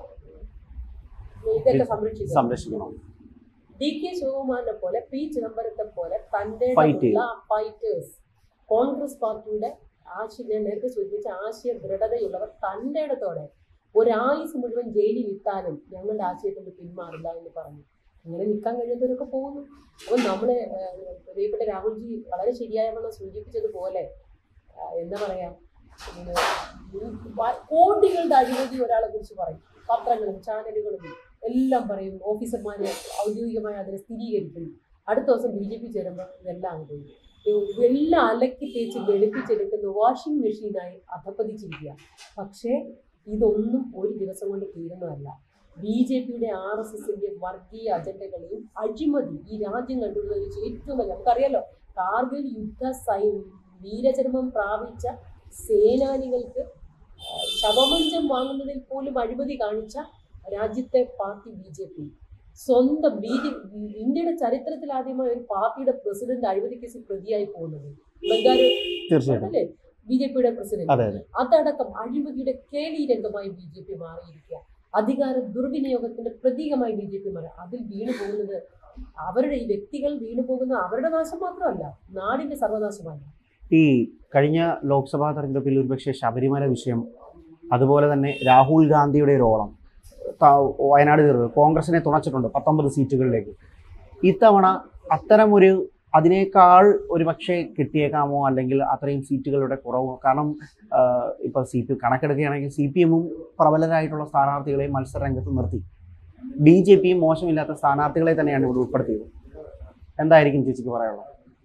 ഇതൊക്കെ സംരക്ഷിക്കണം സംരക്ഷിക്കണം ഡി കെ ശിവകുമാറിനെ പോലെ പി ചിദംബരത്തെ പോലെ തന്റെ Fight ചെയ്യും. ഫൈറ്റേഴ്സ് കോൺഗ്രസ് പാർട്ടിയുടെ ആശയ ഞാൻ നേരത്തെ സൂചിപ്പിച്ച ആശയ ദൃഢതയുള്ളവർ തന്റെ ഇടത്തോടെ ഒരായുസ് മുഴുവൻ ജയിലിൽ ഇട്ടാലും ഞങ്ങളുടെ ആശയത്തിന് പിന്മാറില്ല എന്ന് പറഞ്ഞു അങ്ങനെ നിൽക്കാൻ കഴിയാത്തവരൊക്കെ പോകുന്നു അപ്പോൾ നമ്മളെ ഏഹ്, പ്രിയപ്പെട്ട രാഹുൽജി വളരെ ശരിയായവണ്ണം സൂചിപ്പിച്ചതുപോലെ ആ, എന്താ പറയാ ഇങ്ങനെ ഉം വ- കോടികളുടെ അഴിമതി ഒരാളെ കുറിച്ച് പറയും പത്രങ്ങളും ചാനലുകളും എല്ലാം പറയും ഓഫീസർമാര് ഔദ്യോഗികമായി അതിനെ സ്ഥിരീകരിക്കും അടുത്ത ദിവസം ബി ജെ പി ചേരുമ്പോൾ ഇതെല്ലാം അങ്ങ് പോയി ഈ എല്ലാം അലക്കി തേച്ച് വെളുപ്പിച്ചെടുക്കുന്ന വാഷിംഗ് മെഷീനായി അധപ്പതിച്ചിരിക്കുക പക്ഷേ ഇതൊന്നും ഒരു ദിവസം കൊണ്ട് തീരുന്നതല്ല ബി ജെ പിയുടെ ആർ എസ് എസിന്റെ വർഗീയ അജണ്ടകളെയും അഴിമതി ഈ രാജ്യം കണ്ടുള്ള ഒരു ഏറ്റവും വലിയ നമുക്കറിയാലോ കാർഗിൽ യുദ്ധ സൈ വീരചരമം പ്രാപിച്ച സേനാനികൾക്ക് ആ, ശവമഞ്ചം വാങ്ങുന്നതിൽ പോലും അഴിമതി കാണിച്ച രാജ്യത്തെ പാർട്ടി ബി ജെ പി സ്വന്തം ബി ജെ ഇന്ത്യയുടെ ചരിത്രത്തിൽ ആദ്യമായി ഒരു പാർട്ടിയുടെ പ്രസിഡന്റ് അഴിമതി കേസിൽ പ്രതിയായി പോകുന്നത് ബംഗാൾ തീർച്ചയായിട്ടും അതല്ലേ ബി ജെ പിയുടെ പ്രസിഡന്റ് അതെ അതെ അതടക്കം അഴിമതിയുടെ കേളി രംഗമായി ബി ജെ പി മാറിയിരിക്കുക അധികാര ദുർവിനിയോഗത്തിന്റെ പ്രതീകമായി ബി ജെ പി മാറി അതിൽ വീണു പോകുന്നത് അവരുടെ ഈ വ്യക്തികൾ വീണു പോകുന്നത് അവരുടെ നാശം മാത്രമല്ല നാടിന്റെ സർവനാശമാണ് ഈ കഴിഞ്ഞ ലോക്സഭാ തെരഞ്ഞെടുപ്പിൽ ഒരുപക്ഷെ ശബരിമല വിഷയം അതുപോലെ തന്നെ രാഹുൽ ഗാന്ധിയുടെ ഒരു ഓളം ത- വയനാട് തീർവ് കോൺഗ്രസിനെ തുണച്ചിട്ടുണ്ട് പത്തൊമ്പത് സീറ്റുകളിലേക്ക് ഇത്തവണ അത്തരമൊരു അതിനേക്കാൾ ഒരു പക്ഷേ കിട്ടിയേക്കാമോ അല്ലെങ്കിൽ അത്രയും സീറ്റുകളുടെ കുറവോ കാരണം ഇപ്പോൾ സി പി കണക്കെടുക്കുകയാണെങ്കിൽ സി പി എമ്മും പ്രബലരായിട്ടുള്ള സ്ഥാനാർത്ഥികളെ മത്സര രംഗത്ത് നിർത്തി ബി ജെ പിയും മോശമില്ലാത്ത സ്ഥാനാർത്ഥികളെ തന്നെയാണ് ഇവിടെ ഉൾപ്പെടുത്തിയത് എന്തായിരിക്കും ചേച്ചിക്ക് പറയാനുള്ളത്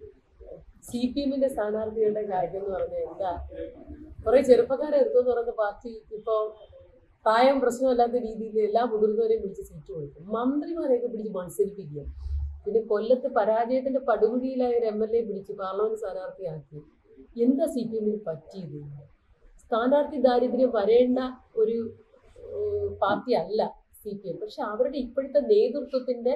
സി പി എമ്മിന്റെ സ്ഥാനാർത്ഥികളുടെ കാര്യം എന്ന് പറഞ്ഞാൽ എന്താ കുറെ ചെറുപ്പക്കാരെ എടുത്തെന്ന് പറയുന്ന പാർട്ടി ഇപ്പൊ പ്രായം പ്രശ്നമല്ലാത്ത രീതിയിൽ എല്ലാ മുതിർന്നവരെയും പിടിച്ച് സീറ്റ് കൊടുക്കും മന്ത്രിമാരെയൊക്കെ പിടിച്ച് മത്സരിപ്പിക്കുക പിന്നെ കൊല്ലത്ത് പരാജയത്തിന്റെ പടുകുഴിയിലായ ഒരു എം എൽ എ പിടിച്ച് പാർലമെന്റ് സ്ഥാനാർത്ഥിയാക്കി എന്താ സി പി എമ്മിന് പറ്റിയത് സ്ഥാനാർത്ഥി ദാരിദ്ര്യം വരേണ്ട ഒരു ഏഹ്, പാർട്ടി അല്ല സി പി എം പക്ഷെ അവരുടെ ഇപ്പോഴത്തെ നേതൃത്വത്തിന്റെ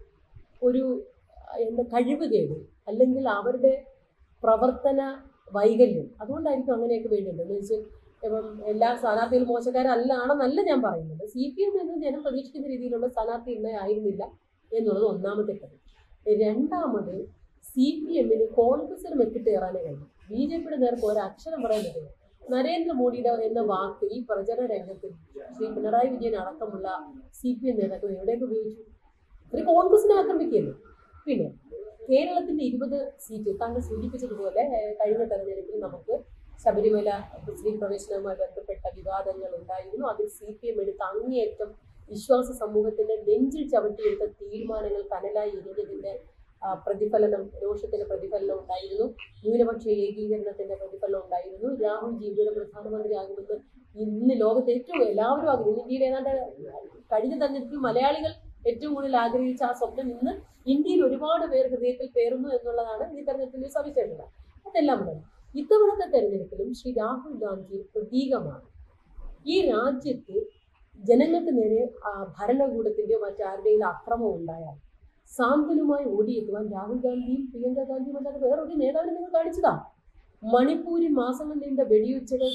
ഒരു എന്താ കഴിവുകേട് അല്ലെങ്കിൽ അവരുടെ പ്രവർത്തന വൈകല്യം അതുകൊണ്ടായിരിക്കും അങ്ങനെയൊക്കെ വേണ്ടത് എന്ന് വെച്ചാൽ ഇപ്പം എല്ലാ സ്ഥാനാർത്ഥികളും മോശക്കാരല്ലാണെന്നല്ല ഞാൻ പറയുന്നത് സി പി എം എന്ന് ജനം പ്രതീക്ഷിക്കുന്ന രീതിയിലുള്ള സ്ഥാനാർത്ഥി ഉണ്ടായിരുന്നില്ല എന്നുള്ളത് ഒന്നാമത്തെ കാര്യം രണ്ടാമത് സി പി എമ്മിന് കോൺഗ്രസിന് മെക്കിട്ട് കയറാനേ കഴിയും ബി ജെ പിയുടെ നേർക്ക് ഒരു അക്ഷരം പറയാൻ പറ്റില്ല നരേന്ദ്രമോദിയുടെ എന്ന വാക്ക് ഈ പ്രചരണ രംഗത്ത് ശ്രീ പിണറായി വിജയൻ അടക്കമുള്ള സി പി എം നേതാക്കൾ എവിടെയൊക്കെ ഉപയോഗിച്ചു ഒരു കോൺഗ്രസിനെ ആക്രമിക്കുകയല്ലേ പിന്നെ കേരളത്തിന്റെ ഇരുപത് സീറ്റ് താങ്കൾ സൂചിപ്പിച്ചതുപോലെ ഏഹ്, കഴിഞ്ഞ തെരഞ്ഞെടുപ്പിൽ നമുക്ക് ശബരിമല സ്ത്രീ പ്രവേശനവുമായി ബന്ധപ്പെട്ട വിവാദങ്ങൾ ഉണ്ടായിരുന്നു അതിൽ സി പി എം എടുത്ത അങ്ങേയറ്റം വിശ്വാസ സമൂഹത്തിന്റെ നെഞ്ചിൽ ചവിട്ടിയെടുത്ത തീരുമാനങ്ങൾ കനലായി എരിഞ്ഞതിന്റെ ആ, പ്രതിഫലനം രോഷത്തിന്റെ പ്രതിഫലനം ഉണ്ടായിരുന്നു ന്യൂനപക്ഷ ഏകീകരണത്തിന്റെ പ്രതിഫലനം ഉണ്ടായിരുന്നു രാഹുൽ ജിയുടെ പ്രധാനമന്ത്രിയാകുമെന്ന് ഇന്ന് ലോകത്ത് ഏറ്റവും എല്ലാവരും ആഗ്രഹിക്കും ഇന്ന് ഇന്ത്യയിൽ ഏതാണ്ട് കഴിഞ്ഞ തെരഞ്ഞെടുപ്പിൽ മലയാളികൾ ഏറ്റവും കൂടുതൽ ആഗ്രഹിച്ച ആ സ്വപ്നം ഇന്ന് ഇന്ത്യയിൽ ഒരുപാട് പേർ ഹൃദയത്തിൽ പേറുന്നു എന്നുള്ളതാണ് ഈ തെരഞ്ഞെടുപ്പിന്റെ സവിശേഷത അതെല്ലാം ഉണ്ട് ഇത്തവണത്തെ തെരഞ്ഞെടുപ്പിലും ശ്രീ രാഹുൽ ഗാന്ധി ഒരു പ്രതീകമാണ് ഈ രാജ്യത്ത് ജനങ്ങൾക്ക് നേരെ ആ, ഭരണകൂടത്തിന്റെയോ മറ്റാരുടെയും അക്രമം ഉണ്ടായാൽ സാന്ത്വനമായി ഓടിയെത്തുവാൻ രാഹുൽ ഗാന്ധിയും പ്രിയങ്ക ഗാന്ധിയും അല്ലാതെ വേറൊരു നേതാവിനെ നിങ്ങൾ കാണിച്ചതാ മണിപ്പൂരിൽ മാസങ്ങൾ നീണ്ട വെടിയുച്ചകൾ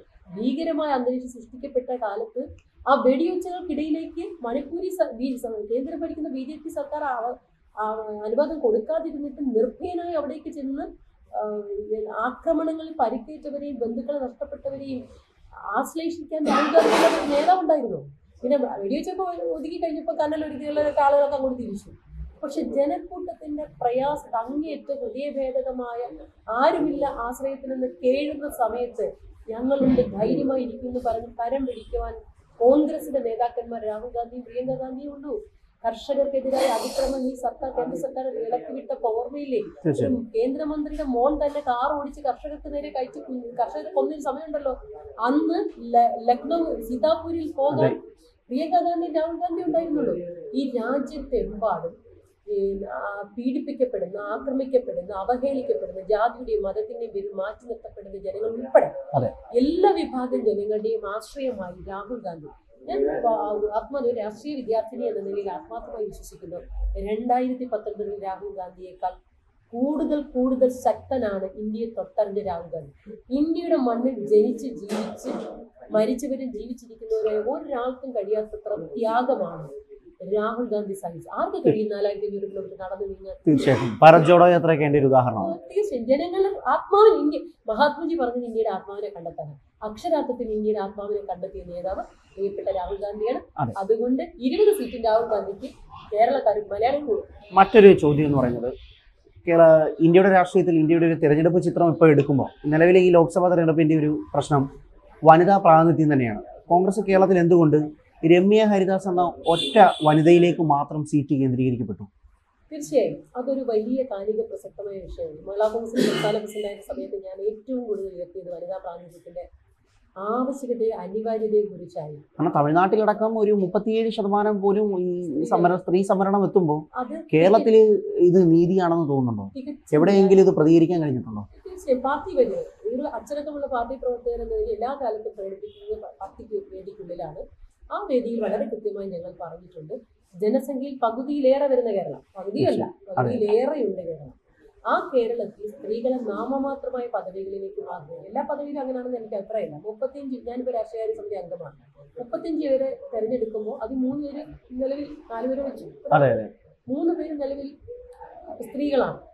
ഭീകരമായ അന്തരീക്ഷം സൃഷ്ടിക്കപ്പെട്ട കാലത്ത് ആ വെടിയുച്ചകൾക്കിടയിലേക്ക് മണിപ്പൂരി സ- ബി- സ- കേന്ദ്രം ഭരിക്കുന്ന ബി ജെ പി സർക്കാർ ആ- ആ അനുവാദം കൊടുക്കാതിരുന്നിട്ട് നിർഭയനായി അവിടേക്ക് ചെന്ന് ആ, ആക്രമണങ്ങളിൽ പരിക്കേറ്റവരെയും ബന്ധുക്കളെ നഷ്ടപ്പെട്ടവരെയും ആശ്ലേഷിക്കാൻ രാഹുൽ ഗാന്ധിയുടെ ഒരു നേതാവുണ്ടായിരുന്നു പിന്നെ വെടിവെച്ചൊക്കെ ഒതുക്കി കഴിഞ്ഞപ്പോൾ കണ്ണൽ ഒരുക്കിയുള്ള ആളുകളൊക്കെ അങ്ങോട്ട് തിരിച്ചു പക്ഷെ ജനക്കൂട്ടത്തിന്റെ പ്രയാസം അങ്ങേയറ്റ ഹൃദയഭേദകമായ ആരുമില്ല ആശ്രയത്തിൽ നിന്ന് കേഴുന്ന സമയത്ത് ഞങ്ങളുണ്ട് ധൈര്യമായി ഇരിക്കുന്നു പറഞ്ഞ് കരം പിടിക്കുവാൻ കോൺഗ്രസിന്റെ നേതാക്കന്മാർ രാഹുൽ ഗാന്ധിയും പ്രിയങ്ക ഗാന്ധിയും ഉള്ളൂ കർഷകർക്കെതിരായ അതിക്രമം ഈ സർക്കാർ കേന്ദ്ര സർക്കാർ ഇളക്കിവിട്ട ഓർമ്മയില്ലേ തീർച്ചയായും ഒരു കേന്ദ്രമന്ത്രിയുടെ മോൻ തന്നെ കാർ ഓടിച്ച് കർഷകർക്ക് നേരെ കഴിച്ച് കുഞ്ഞ് കർഷകരെ കൊന്നൊരു സമയമുണ്ടല്ലോ അന്ന് ല- ലക്നൗ സീതാപൂരിൽ പോകാൻ പ്രിയങ്ക ഗാന്ധി രാഹുൽ ഗാന്ധി ഉണ്ടായിരുന്നുള്ളൂ ഈ രാജ്യത്തെമ്പാടും ഈ, ആ, പീഡിപ്പിക്കപ്പെടുന്ന ആക്രമിക്കപ്പെടുന്ന അവഹേളിക്കപ്പെടുന്ന ജാതിയുടെയും മതത്തിന്റെയും പേരിൽ മാറ്റി നിർത്തപ്പെടുന്ന ജനങ്ങൾ ഉൾപ്പെടെ അതെ. എല്ലാ വിഭാഗം ജനങ്ങളുടെയും ആശ്രയമായി രാഹുൽ ഗാന്ധി ഞാൻ ആത്മാ ഒരു രാഷ്ട്രീയ വിദ്യാർത്ഥിനി എന്ന നിലയിൽ ആത്മാർത്ഥമായി വിശ്വസിക്കുന്നു രണ്ടായിരത്തി പത്തൊൻപതിൽ രാഹുൽ ഗാന്ധിയേക്കാൾ കൂടുതൽ കൂടുതൽ ശക്തനാണ് ഇന്ത്യയെ തൊട്ടറിഞ്ഞ രാഹുൽ ഗാന്ധി ഇന്ത്യയുടെ മണ്ണിൽ ജനിച്ച് ജീവിച്ച് മരിച്ചവരും ജീവിച്ചിരിക്കുന്നവരെ ഒരാൾക്കും കഴിയാത്തത്ര ത്യാഗമാണ് രാഹുൽ ഗാന്ധി സഹിച്ചു ആർക്ക് കഴിയും നാലായിരത്തി അഞ്ഞൂറ് കിലോമീറ്റർ നടന്നു നീങ്ങാൻ തീർച്ചയായിട്ടും ഭാരത് ജോഡോ യാത്രയ്ക്ക് എൻ്റെ ഒരു ഉദാഹരണമാണ് തീർച്ചയായും ജനങ്ങൾ ആത്മാവിന് ഇന്ത്യ മഹാത്മജി പറഞ്ഞത് ഇന്ത്യയുടെ ആത്മാവിനെ കണ്ടെത്താൻ അക്ഷരാർത്ഥത്തിൽ ഇന്ത്യയുടെ ആത്മാവിനെ കണ്ടെത്തിയ നേതാവ് പ്രിയപ്പെട്ട രാഹുൽ ഗാന്ധിയാണ് അതെ. അതുകൊണ്ട് ഇരുപത് സീറ്റ് രാഹുൽ ഗാന്ധിക്ക് കേരളക്കാരും മലയാളം കൂടും മറ്റൊരു ചോദ്യം എന്ന് പറയുന്നത് കേരള ഇന്ത്യയുടെ രാഷ്ട്രീയത്തിൽ ഇന്ത്യയുടെ ഒരു തിരഞ്ഞെടുപ്പ് ചിത്രം ഇപ്പോൾ എടുക്കുമ്പോൾ നിലവിലെ ഈ ലോക്സഭാ തെരഞ്ഞെടുപ്പിൻ്റെ ഒരു പ്രശ്നം വനിതാ പ്രാതിനിധ്യം തന്നെയാണ് കോൺഗ്രസ് കേരളത്തിൽ എന്തുകൊണ്ട് രമ്യ ഹരിദാസ് എന്ന ഒറ്റ വനിതയിലേക്ക് മാത്രം സീറ്റ് കേന്ദ്രീകരിക്കപ്പെട്ടു തീർച്ചയായും അതൊരു വലിയ കാലിക പ്രസക്തമായ വിഷയമാണ് മഹിളാ കോൺഗ്രസിന്റെ സംസ്ഥാന പ്രസിഡന്റായ സമയത്ത് ഞാൻ ഏറ്റവും കൂടുതൽ ഉയർത്തിയത് വനിതാ പ്രാതിനിധ്യത്തിന്റെ ആവശ്യകതയെ അനിവാര്യതയെ കുറിച്ചായിരുന്നു കാരണം തമിഴ്നാട്ടിലടക്കം ഒരു മുപ്പത്തിയേഴ് ശതമാനം പോലും ഈ സമര സ്ത്രീ സംവരണം എത്തുമ്പോൾ അത് കേരളത്തിൽ ഇത് നീതിയാണെന്ന് തോന്നുന്നുണ്ടോ തികച്ചും എവിടെയെങ്കിലും ഇത് പ്രതികരിക്കാൻ കഴിഞ്ഞിട്ടുണ്ടോ തീർച്ചയായും പാർട്ടി വരെ ഒരു അച്ചടക്കമുള്ള പാർട്ടി പ്രവർത്തകർ എന്ന നിലയിൽ എല്ലാ കാലത്തും പ്രകടിപ്പിക്കുന്നത് പ- പാർട്ടിക്ക് വേദിക്കുള്ളിലാണ് ആ വേദിയിൽ വളരെ കൃത്യമായി ഞങ്ങൾ പറഞ്ഞിട്ടുണ്ട് ജനസംഖ്യയിൽ പകുതിയിലേറെ വരുന്ന കേരളം പകുതിയല്ല പകുതിയിലേറെയുണ്ട് കേരളം ആ കേരളത്തിൽ സ്ത്രീകളെ നാമമാത്രമായ പദവികളിലേക്ക് മാറുന്നു എല്ലാ പദവിയിലും അങ്ങനെയാണെന്ന് എനിക്ക് അഭിപ്രായമില്ല മുപ്പത്തിയഞ്ച് ഞാനിപ്പോൾ രാഷ്ട്രീയ സമിതി അംഗമാണ് മുപ്പത്തിയഞ്ച് പേരെ തെരഞ്ഞെടുക്കുമ്പോൾ അത് മൂന്ന് പേര് നിലവിൽ നാല് പേര് വെച്ചു അതെ അതെ മൂന്ന് പേര് നിലവിൽ സ്ത്രീകളാണ്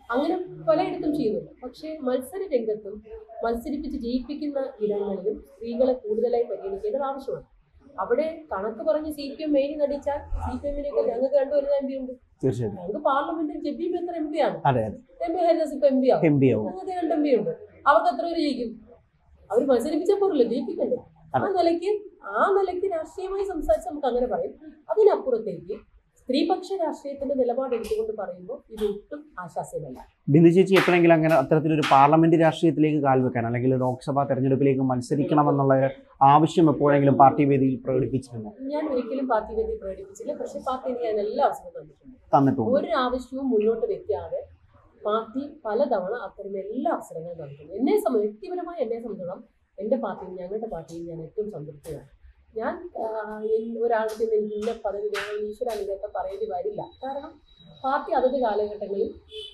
അങ്ങനെ പലയിടത്തും ചെയ്യുന്നുണ്ട് പക്ഷേ മത്സര രംഗത്തും മത്സരിപ്പിച്ച് ജയിപ്പിക്കുന്ന ഇടങ്ങളിലും സ്ത്രീകളെ കൂടുതലായി പരിഗണിക്കേണ്ടത് ആവശ്യമാണ് അവിടെ കണക്ക് പറഞ്ഞ് സി പി എം മെയിൻ നടിച്ചാൽ സി പി എമ്മിനൊക്കെ ഞങ്ങൾക്ക് രണ്ടുപേരും എം പി ഉണ്ട് തീർച്ചയായിട്ടും ഞങ്ങൾക്ക് പാർലമെന്റിൽ ജെബി ബെത്തർ എം പി ആണ് അതെ അതെ എം പി ഹരിദാസ് ഇപ്പൊ എം പി ആവും എം പി ആവും ഞങ്ങൾക്ക് രണ്ട് എം പി ഉണ്ട് അവർക്ക് എത്ര പേര് ജയിക്കും അവർ മത്സരിപ്പിച്ചാൽ പോരല്ലോ ജയിപ്പിക്കണ്ടേ ആ നിലയ്ക്ക് ആ നിലയ്ക്ക് രാഷ്ട്രീയമായി സംസാരിച്ച് നമുക്ക് അങ്ങനെ പറയും അതിനപ്പുറത്തേക്ക് സ്ത്രീപക്ഷ രാഷ്ട്രീയത്തിന്റെ നിലപാട് എടുത്തുകൊണ്ട് പറയുമ്പോൾ ഇത് ഒട്ടും ആശാസ്യമല്ല ബിന്ദു ചേച്ചി എപ്പോഴെങ്കിലും അങ്ങനെ അത്തരത്തിലൊരു പാർലമെന്റ് രാഷ്ട്രീയത്തിലേക്ക് കാൽവെക്കാൻ അല്ലെങ്കിൽ ലോക്സഭാ തെരഞ്ഞെടുപ്പിലേക്ക് മത്സരിക്കണമെന്നുള്ള ഒരു ആവശ്യം എപ്പോഴെങ്കിലും പാർട്ടി വേദിയിൽ പ്രകടിപ്പിച്ചിട്ടുണ്ടോ ഞാൻ ഒരിക്കലും പാർട്ടി വേദി പ്രകടിപ്പിച്ചില്ല പക്ഷേ പാർട്ടി എനിക്ക് അതിന് എല്ലാ അവസരവും തന്നിട്ടുണ്ട് തന്നിട്ടുണ്ട് ഒരു ആവശ്യവും മുന്നോട്ട് വെക്കാതെ പാർട്ടി പലതവണ അത്തരം എല്ലാ അവസരങ്ങളും നൽകുന്നു എന്നെ സംബന്ധിച്ച് വ്യക്തിപരമായി എന്നെ സംബന്ധിച്ചിടത്തോളം എൻ്റെ പാർട്ടിയും ഞങ്ങളുടെ പാർട്ടിയും ഞാൻ ഏറ്റവും സംതൃപ്തിയാണ് ഞാൻ ആഹ്, എൻ- ഒരാൾക്ക് ചെന്ന് എനിക്ക് ഇന്ന പദവി വേണം ഈശ്വരാനുഗ്രഹത്തെ പറയേണ്ടി വരില്ല കാരണം പാർട്ടി അതത് കാലഘട്ടങ്ങളിൽ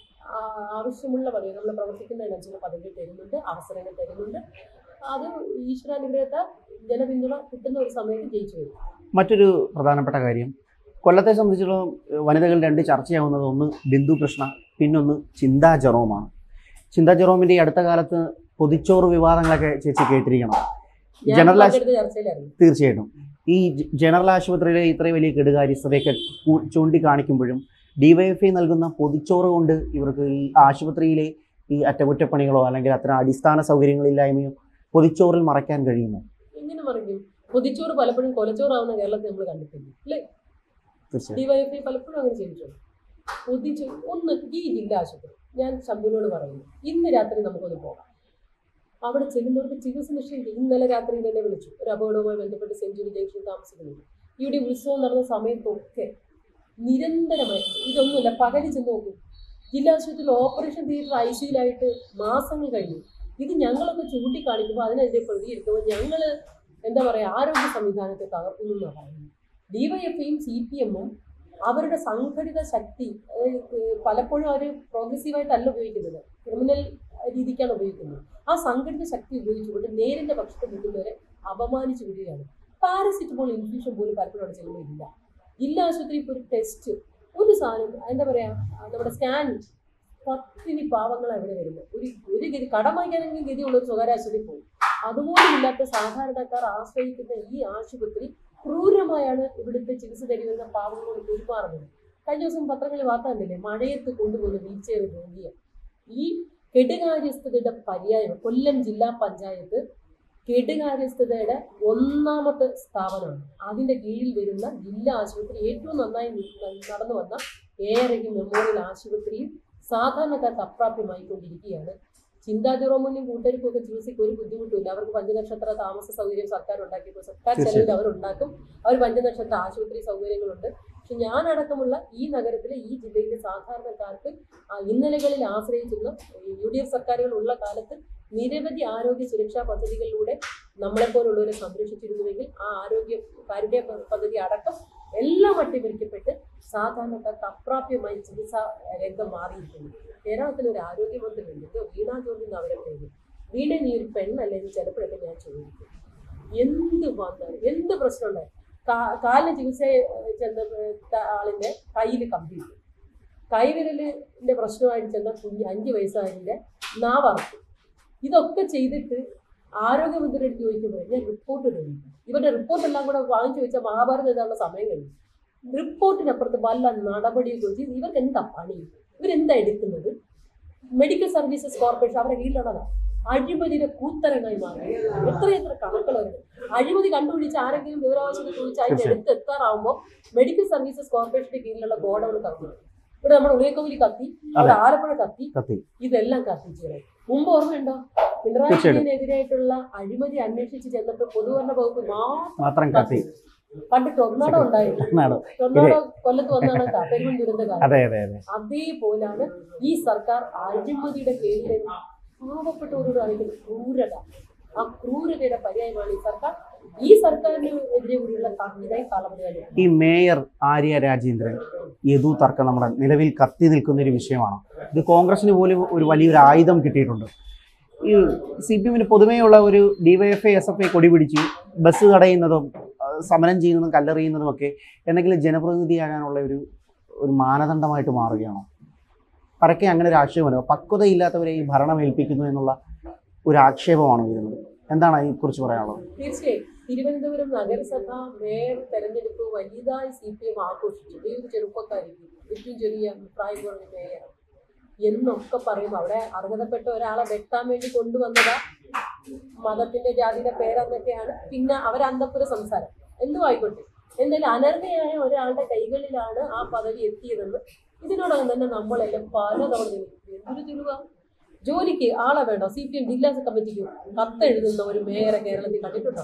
ആ- ആവശ്യമുള്ള പദവി നമ്മൾ പ്രവർത്തിക്കുന്നതിനനുസരിച്ച് പദവി തരുന്നുണ്ട് അവസരങ്ങൾ തരുന്നുണ്ട് അത് ഈശ്വരാനുഗ്രഹത്തെ ജനപിന്തുണ കിട്ടുന്ന ഒരു സമയത്ത് ജയിച്ചു വരും മറ്റൊരു പ്രധാനപ്പെട്ട കാര്യം കൊല്ലത്തെ സംബന്ധിച്ചിടത്തോളം ഏഹ്, വനിതകൾ രണ്ട് ചർച്ചയാവുന്നത് ഒന്ന് ബിന്ദു കൃഷ്ണ പിന്നൊന്ന് ചിന്താ ജെറോമാണ് ചിന്താ ജെറോമിന്റെ ഈ അടുത്ത കാലത്ത് പൊതിച്ചോറ് വിവാദങ്ങളൊക്കെ ചേച്ചി കേട്ടിരിക്കണം ഞാൻ ജനറൽ ആശു- പങ്കെടുത്ത ചർച്ചയിലായിരുന്നു തീർച്ചയായിട്ടും ഈ ജ- ജനറൽ ആശുപത്രിയിലെ ഇത്രയും വലിയ കെടുകാര്യസ്ഥതയൊക്കെ കൂ- ചൂണ്ടിക്കാണിക്കുമ്പോഴും ഡിവൈഎഫ്ഐ നൽകുന്ന പൊതിച്ചോറ് കൊണ്ട് ഇവർക്ക് ഈ ആശുപത്രിയിലെ ഈ അറ്റകുറ്റപ്പണികളോ അല്ലെങ്കിൽ അത്തരം അടിസ്ഥാന സൗകര്യങ്ങളില്ലായ്മയോ പൊതിച്ചോറിൽ മറയ്ക്കാൻ കഴിയുമോ എങ്ങനെ മറിക്കും പൊതിച്ചോറ് പലപ്പോഴും കൊലച്ചോറാവുന്ന കേരളത്തിൽ നമ്മൾ കണ്ടിട്ടുണ്ട് അല്ലേ തീർച്ചയായും ഡിവൈഎഫ്ഐ പലപ്പോഴും അങ്ങനെ ചെയ്തിട്ടുണ്ട് പൊതിച്ചോ ഒന്ന് ഈ ജില്ലാ ആശുപത്രി ഞാൻ ശംഭുവിനോട് പറയുന്നു ഇന്ന് രാത്രി നമുക്കൊന്ന് പോകാം അവിടെ ചെല്ലുന്നവർക്ക് ചികിത്സ നിശ്ചയിക്കും ഇന്നലെ രാത്രി എന്നെ വിളിച്ചു ഒരു അപകടവുമായി ബന്ധപ്പെട്ട് സെഞ്ചുറി ജംഗ്ഷനിൽ താമസിക്കുന്നുണ്ട് ഇവിടെ ഉത്സവം നടന്ന സമയത്തൊക്കെ നിരന്തരമായി ഇതൊന്നുമില്ല പകല് ചെന്ന് നോക്കൂ ജില്ലാ ആശുപത്രിയിൽ ഓപ്പറേഷൻ തിയേറ്റർ ഐ സിയിലായിട്ട് മാസങ്ങൾ കഴിഞ്ഞു ഇത് ഞങ്ങളൊക്കെ ചൂണ്ടിക്കാണിക്കുമ്പോൾ അതിനെതിരെ പ്രതികരിക്കുമ്പോൾ ഞങ്ങൾ എന്താ പറയുക ആരോഗ്യ സംവിധാനത്തെ തകർക്കുന്നു എന്നാണ് പറയുന്നത് ഡിവൈഎഫ്ഐയും സി പി എമ്മും അവരുടെ സംഘടിത ശക്തി അതായത് പലപ്പോഴും അവർ പ്രോഗ്രസീവായിട്ടല്ല ഉപയോഗിക്കുന്നത് ക്രിമിനൽ രീതിക്കാണ് ഉപയോഗിക്കുന്നത് ആ സംഘടിത ശക്തി ഉപയോഗിച്ചുകൊണ്ട് നേരിന്റെ പക്ഷത്ത് നിൽക്കുന്നവരെ അപമാനിച്ചു വിടുകയാണ് പാരസിറ്റമോൾ ഇൻഫ്യൂഷൻ പോലും പലപ്പോഴും അവിടെ ചെല്ലുമ്പോൾ ഇല്ല ജില്ലാ ആശുപത്രി ഇപ്പോൾ ഒരു ടെസ്റ്റ് ഒരു സാധനം എന്താ പറയാ ആ നമ്മുടെ സ്കാൻ പത്തിനി പാവങ്ങളാണ് ഇവിടെ വരുന്നത് ഒരു ഒരു ഗതി കടം വാങ്ങിക്കാനെങ്കിലും ഗതിയുള്ള ഒരു സ്വകാര്യ ആശുപത്രി പോകും അതുപോലും ഇല്ലാത്ത സാധാരണക്കാർ ആശ്രയിക്കുന്ന ഈ ആശുപത്രി ക്രൂരമായാണ് ഇവിടുത്തെ ചികിത്സ തേടി വരുന്ന പാവങ്ങളോട് പെരുമാറുന്നത് കഴിഞ്ഞ ദിവസം പത്രങ്ങളിൽ വാർത്ത കണ്ടില്ലേ മഴയത്ത് കൊണ്ടുപോകുന്ന വീൽ ചെയർ രോഗിയെ ഈ കെടുകാര്യസ്ഥതയുടെ പര്യായം കൊല്ലം ജില്ലാ പഞ്ചായത്ത് കെടുകാര്യസ്ഥതയുടെ ഒന്നാമത്തെ സ്ഥാപനമാണ് അതിന്റെ കീഴിൽ വരുന്ന ജില്ലാ ആശുപത്രി ഏറ്റവും നന്നായി നി- നടന്നു വന്ന ഏറെയും മെമ്മോറിയൽ ആശുപത്രിയും സാധാരണക്കാർക്ക് അപ്രാപ്യമായിക്കൊണ്ടിരിക്കുകയാണ് ചിന്താ ജെറോമിനും കൂട്ടർക്കും ഒക്കെ ചികിത്സയ്ക്ക് ഒരു ബുദ്ധിമുട്ടില്ല അവർക്ക് പഞ്ചനക്ഷത്ര താമസ സൗകര്യം സർക്കാർ ഉണ്ടാക്കിയപ്പോൾ സർക്കാർ ചെലവിൽ അവരുണ്ടാക്കും അവർ പഞ്ചനക്ഷത്ര ആശുപത്രി സൗകര്യങ്ങളുണ്ട് പക്ഷെ ഞാനടക്കമുള്ള ഈ നഗരത്തിലെ ഈ ജില്ലയിലെ സാധാരണക്കാർക്ക് ആ ഇന്നലകളിൽ ആശ്രയിച്ചിരുന്ന യു ഡി എഫ് സർക്കാരുകൾ ഉള്ള കാലത്ത് നിരവധി ആരോഗ്യ സുരക്ഷാ പദ്ധതികളിലൂടെ നമ്മളെപ്പോലുള്ളവരെ സംരക്ഷിച്ചിരുന്നുവെങ്കിൽ ആ ആരോഗ്യ കാരുണ്യ പ- പദ്ധതി അടക്കം എല്ലാം അട്ടിമറിക്കപ്പെട്ട് സാധാരണക്കാർക്ക് അപ്രാപ്യമായി ചികിത്സാ രംഗം മാറിയിരിക്കുന്നു കേരളത്തിൽ ഒരു ആരോഗ്യമന്ത്രിയുണ്ട് ഇത് വീണ ജോർജ് എന്ന് അവരെ പേര് വീണ നീ ഒരു പെണ്ണല്ലേ എന്ന് ചിലപ്പോഴൊക്കെ ഞാൻ ചോദിക്കും എന്ത് വന്നാലും എന്ത് പ്രശ്നമുണ്ടായി കാലിന് ചികിത്സ ചെന്ന ഏർ ആളിന്റെ കയ്യിൽ കമ്പി ഇട്ടു കൈവിരലിന്റെ പ്രശ്നമായിട്ട് ചെന്ന കുഞ്ഞ് അഞ്ച് വയസ്സായതിന്റെ നാവറക്കും ഇതൊക്കെ ചെയ്തിട്ട് ആരോഗ്യമന്ത്രിയുടെ അടുത്ത് ചോദിക്കുമ്പോൾ ഞാൻ റിപ്പോർട്ട് തരും ഇവരുടെ റിപ്പോർട്ട് എല്ലാം കൂടെ വാങ്ങിച്ചു വെച്ചാൽ മഹാഭാരതം എഴുതാനുള്ള സമയം കഴിഞ്ഞു റിപ്പോർട്ടിനപ്പുറത്ത് വല്ല നടപടിയൊക്കെ വെച്ച് ഇവർക്ക് എന്താ പണി ഇവരെന്താ എടുക്കുന്നത് മെഡിക്കൽ സർവീസസ് കോർപ്പറേഷൻ അവരുടെ കീഴിലുള്ളതാ അഴിമതിയുടെ കൂത്തരങ്ങായി മാറി എത്ര എത്ര കണക്കുകൾ വരുന്നത് അഴിമതി കണ്ടുപിടിച്ച് ആരെങ്കിലും വിവരാവശ്യത ചോദിച്ച് അതിന്റെ അടുത്ത് എത്താറാവുമ്പോൾ മെഡിക്കൽ സർവീസസ് കോർപ്പറേഷന്റെ കീഴിലുള്ള ഗോഡൌൺ കത്തി ഇവിടെ നമ്മുടെ ഉളിയക്കോവിൽ കത്തി ഇവിടെ ആലപ്പുഴ കത്തി കത്തി ഇതെല്ലാം കത്തിച്ചു മുമ്പ് ഓർമ്മയുണ്ടോ പിണറായി തീർച്ചയായിട്ടും. വിജയനെതിരായിട്ടുള്ള അഴിമതി അന്വേഷിച്ച് ചെന്നിട്ട് പൊതുഭരണ വകുപ്പ് മാത്രം മാത്രം കത്തി പണ്ട് ടൊർണാഡോ ഉണ്ടായിരുന്നു എന്നാണ് ടൊർണാഡോ കൊല്ലത്ത് വന്നാണ് പെരുമൺ ദുരന്ത കാലം അതെ അതെ അതെ അതേപോലാണ് ഈ സർക്കാർ അഴിമതിയുടെ പേരിൽ പാവപ്പെട്ടവരോട് കാണിക്കുന്ന ക്രൂരത ആ ക്രൂരതയുടെ പര്യായമാണ് ഈ സർക്കാർ ഈ സർക്കാരിന് എതിരെ കൂടിയുള്ള ഇതായി കാലപരിപാടി ഈ മേയർ ആര്യ രാജേന്ദ്രൻ യദു തർക്കം നമ്മുടെ നിലവിൽ കത്തി നിൽക്കുന്ന ഒരു വിഷയമാണ് ഇത് കോൺഗ്രസിന് പോലും ഒരു വലിയൊരു ആയുധം കിട്ടിയിട്ടുണ്ട് ഈ സി പി എമ്മിന് പൊതുവെയുള്ള ഒരു ഡിവൈഎഫ്ഐ എസ് എഫ് ഐ കൊടി പിടിച്ച് ബസ് തടയുന്നതും ആ, സമരം ചെയ്യുന്നതും കല്ലെറിയുന്നതും ഒക്കെ എന്തെങ്കിലും ജനപ്രതിനിധിയാകാനുള്ള ഒരു ഒരു മാനദണ്ഡമായിട്ട് മാറുകയാണോ പരക്കെ അങ്ങനെ ഒരു ആക്ഷേപമല്ലോ പക്വതയില്ലാത്തവരെ ഈ ഭരണം ഏൽപ്പിക്കുന്നു എന്നുള്ള ഒരു ആക്ഷേപമാണ് വരുന്നത് എന്താണ് അതിനെക്കുറിച്ച് പറയാനുള്ളത് തീർച്ചയായും തിരുവനന്തപുരം നഗരസഭ മേയർ തെരഞ്ഞെടുപ്പ് വലുതായി സി പി എം ആഘോഷിച്ചു ഈ ഒരു ചെറുപ്പക്കാരിക്ക് ഏറ്റവും ചെറിയ പ്രായം കുറഞ്ഞ മേയർ എന്നൊക്കെ പറയുമ്പോൾ അവിടെ അർഹതപ്പെട്ട ഒരാളെ വെട്ടാൻ വേണ്ടി കൊണ്ടുവന്നതാ മതത്തിന്റെ ജാതിയുടെ പേരെന്നൊക്കെയാണ് പിന്നെ അവർ അന്തപ്പുര സംസാരം എന്തും ആയിക്കോട്ടെ എന്തായാലും അനർഹയായ ഒരാളുടെ കൈകളിലാണ് ആ പദവി എത്തിയതെന്ന് ഇതിനോടകം തന്നെ നമ്മളെല്ലാം പലതവണ ചിന്തിച്ചു. എന്തൊരു ചുരുവ ജോലിക്ക് ആളെ വേണ്ടോ സി പി എം ജില്ലാ കമ്മിറ്റിക്ക് കത്തെഴുതുന്ന ഒരു മേയറെ കേരളത്തിൽ കണ്ടിട്ടുണ്ടോ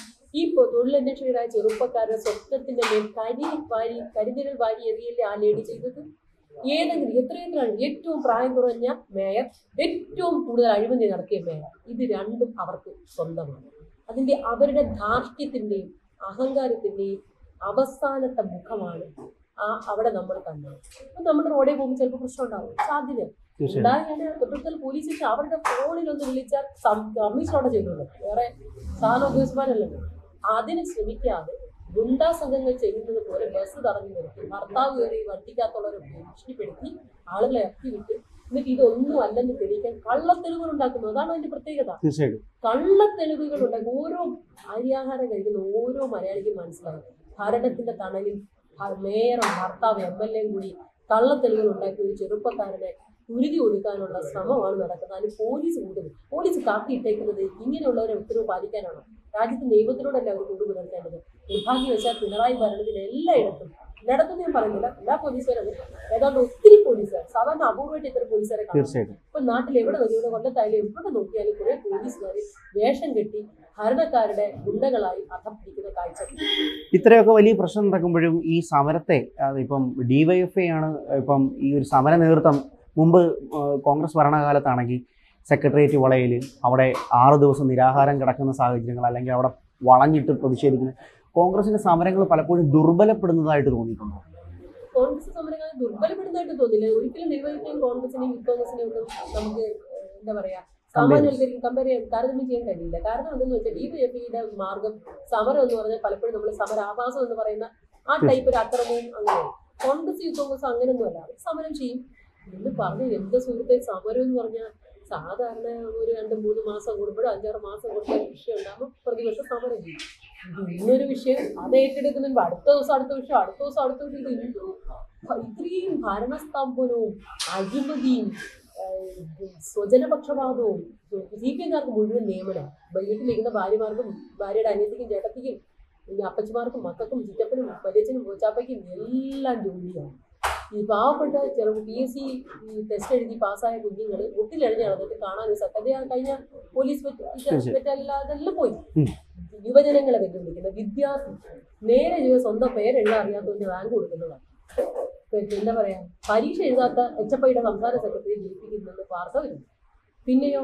ഈ പൊ- തൊഴിലന്വേഷകരായ ചെറുപ്പക്കാരുടെ സ്വപ്നത്തിന്റെ മേൽ കരി വാരി കരിനിഴൽ വാരി എറിയല്ലേ ആ ലേഡി ചെയ്തത് ഏതെങ്കിലും എത്രയെത്ര അഴി- ഏറ്റവും പ്രായം കുറഞ്ഞ മേയർ ഏറ്റവും കൂടുതൽ അഴിമതി നടത്തിയ മേയർ ഇത് രണ്ടും അവർക്ക് സ്വന്തമാണ് അതിന്റെ അവരുടെ ധാർഷ്ട്യത്തിന്റെയും അഹങ്കാരത്തിന്റെയും അവസാനത്തെ മുഖമാണ് ആ അവിടെ നമ്മൾ കണ്ടത് അപ്പൊ നമ്മൾ റോഡിൽ പോകുമ്പോൾ ചിലപ്പോൾ പ്രശ്നം ഉണ്ടാവും സാധ്യത തീർച്ചയായും ഉണ്ടായാൽ തൊട്ടടുത്തുള്ള പോലീസ് സ്റ്റേഷൻ അവരുടെ ഫോണിൽ ഒന്ന് വിളിച്ചാൽ കമ്മീഷനോടെ ചെയ്യുന്നുള്ളൂ വേറെ സാധന ഉദ്യോഗസ്ഥന്മാരല്ലല്ലോ അതിന് ശ്രമിക്കാതെ ഗുണ്ടാ സംഘങ്ങൾ ചെയ്യുന്നത് പോലെ ബസ് തടഞ്ഞു നിർത്തി ഭർത്താവ് കയറി വട്ടിക്കകത്തുള്ളവരെ ഭീഷണിപ്പെടുത്തി ആളുകളെ ഇറക്കി വിട്ട് എന്നിട്ട് ഇതൊന്നും അല്ലെന്ന് തെളിയിക്കാൻ കള്ളത്തെളിവുകൾ ഉണ്ടാക്കുന്നു അതാണ് അതിന്റെ പ്രത്യേകത തീർച്ചയായിട്ടും കള്ളത്തെളിവുകൾ ഉണ്ടാക്കി ഓരോ അരിയാഹാരം കഴിക്കുന്ന ഓരോ മലയാളിക്കും മനസ്സിലാകും ഭരണത്തിന്റെ തണലിൽ ഭ- മേയറും ഭർത്താവ് എം എൽ എയും കൂടി കള്ളത്തെളിവുകൾ ഉണ്ടാക്കി ഒരു ചെറുപ്പക്കാരനെ ഉരുതി ഒടുക്കാനുള്ള ശ്രമമാണ് നടക്കുന്നത് അതിന് പോലീസ് കൂടുന്നു പോലീസ് കാത്തിയിട്ടേക്കുന്നത് ഇങ്ങനെയുള്ളവരെ ഉത്തരവ് പാലിക്കാനാണോ രാജ്യത്ത് നിയമത്തിനോടല്ല അവർ കൂട് പുലർത്തേണ്ടത് നിർഭാഗ്യവശാൽ പിണറായി ഭരണത്തിൽ എല്ലായിടത്തും എല്ലായിടത്തും ഞാൻ പറയുന്നില്ല എല്ലാ പോലീസുകാരും ഏതാണ്ട് ഒത്തിരി പോലീസുകാർ സാധാരണ അപൂർവമായിട്ട് ഇത്തരം പോലീസുകാരെ കാണാം തീർച്ചയായിട്ടും ഇപ്പൊ നാട്ടിൽ എവിടെ നോക്കി ഇവിടെ കൊല്ലത്തായാലും എവിടെ നോക്കിയാലും കുറെ പോലീസുകാർ വേഷം കെട്ടി ഭരണക്കാരുടെ ഗുണ്ടകളായി അധപ്പിടിക്കുന്ന കാഴ്ച ഇത്രയൊക്കെ വലിയ പ്രശ്നം നടക്കുമ്പോഴും ഈ സമരത്തെ അത് ഇപ്പം ഡിവൈഎഫ്ഐ ആണ് ഇപ്പം ഈ ഒരു സമര നേതൃത്വം മുമ്പ് ആ, കോൺഗ്രസ് ഭരണകാലത്താണെങ്കിൽ സെക്രട്ടേറിയറ്റ് വളയിൽ അവിടെ ആറ് ദിവസം നിരാഹാരം കിടക്കുന്ന സാഹചര്യങ്ങൾ അല്ലെങ്കിൽ അവിടെ വളഞ്ഞിട്ട് പ്രതിഷേധിക്കുന്ന കോൺഗ്രസിന്റെ സമരങ്ങൾ പലപ്പോഴും ദുർബലപ്പെടുന്നതായിട്ട് തോന്നിയിട്ടുണ്ടോ കോൺഗ്രസ് സമരങ്ങളെ ദുർബലപ്പെടുന്നതായിട്ട് തോന്നില്ല ഒരിക്കലും നിർവഹിക്കാൻ കോൺഗ്രസിനെയും യൂത്ത് കോൺഗ്രസിനെയും ഒന്നും നമുക്ക് ഏഹ്, എന്താ പറയാ സാമാന്യവൽക്കരിക്കും കമ്പയർ ചെയ്യാൻ താരതമ്യം ചെയ്യാൻ കഴിയില്ല കാരണം എന്തെന്ന് വെച്ചാൽ ഡിവൈഎഫ്ഐയുടെ മാർഗം സമരം എന്ന് പറഞ്ഞാൽ പലപ്പോഴും നമ്മൾ സമരാഭാസം എന്ന് പറയുന്ന ആ ടൈപ്പ് ഒരു അക്രമവും അങ്ങനെ കോൺഗ്രസ് യൂത്ത് കോൺഗ്രസ് അങ്ങനെയൊന്നുമല്ല അവർ സമരം ചെയ്യും എന്ന് പറഞ്ഞു എന്ത് സുഹൃത്തെ സമരം എന്ന് പറഞ്ഞാൽ സാധാരണ ഒരു രണ്ട് മൂന്ന് മാസം കൂടുമ്പോഴോ അഞ്ചാറ് മാസം കൂടുമ്പോഴോ വിഷയം ഉണ്ടാകുമ്പോൾ പ്രതിപക്ഷം സമരം ചെയ്യും ഇത് ഇന്നൊരു വിഷയം അത് ഏറ്റെടുക്കുന്നുണ്ട് അടുത്ത ദിവസം അടുത്ത വിഷയം അടുത്ത ദിവസം അടുത്ത വിഷയം ഇത് എന്തോ ഇത്രയും ഭരണസ്തംഭനവും അഴിമതിയും ഏഹ്, സ്വജനപക്ഷപാതവും സി പി എംകാർക്ക് മുഴുവൻ നിയമനം വീട്ടിലിരിക്കുന്ന ഭാര്യമാർക്കും ഭാര്യയുടെ അനിയത്തിക്കും ചേട്ടത്തിക്കും പിന്നെ അപ്പച്ചമാർക്കും മക്കൾക്കും ചിറ്റപ്പനും വലിയച്ഛനും പൂച്ചാപ്പയ്ക്കും എല്ലാം ജോലിയാണ് ഈ പാവപ്പെട്ട ചെറു പി എസ് സി ടെസ്റ്റ് എഴുതി പാസ്സായ കുഞ്ഞുങ്ങൾ ഒട്ടിലഴിഞ്ഞ് നടന്നിട്ട് കാണാൻ ഒരു സത്യത കഴിഞ്ഞ പോലീസ് തീർച്ചയായും. അതെല്ലാം പോയി ഉം. യുവജനങ്ങളെ വെല്ലുവിളിക്കുന്ന വിദ്യാർത്ഥി നേരെ ചെയ്ത സ്വന്തം പേരെഴുതാൻ അറിയാത്തവന് റാങ്ക് കൊടുക്കുന്നതാണ് പിന്നെ എന്താ പറയാ പരീക്ഷ എഴുതാത്ത എച്ച് എഫ് ഐയുടെ സംസ്ഥാന സെക്രട്ടറി ജയിപ്പിക്കുന്നെന്ന് വാർത്ത വരുന്നു പിന്നെയോ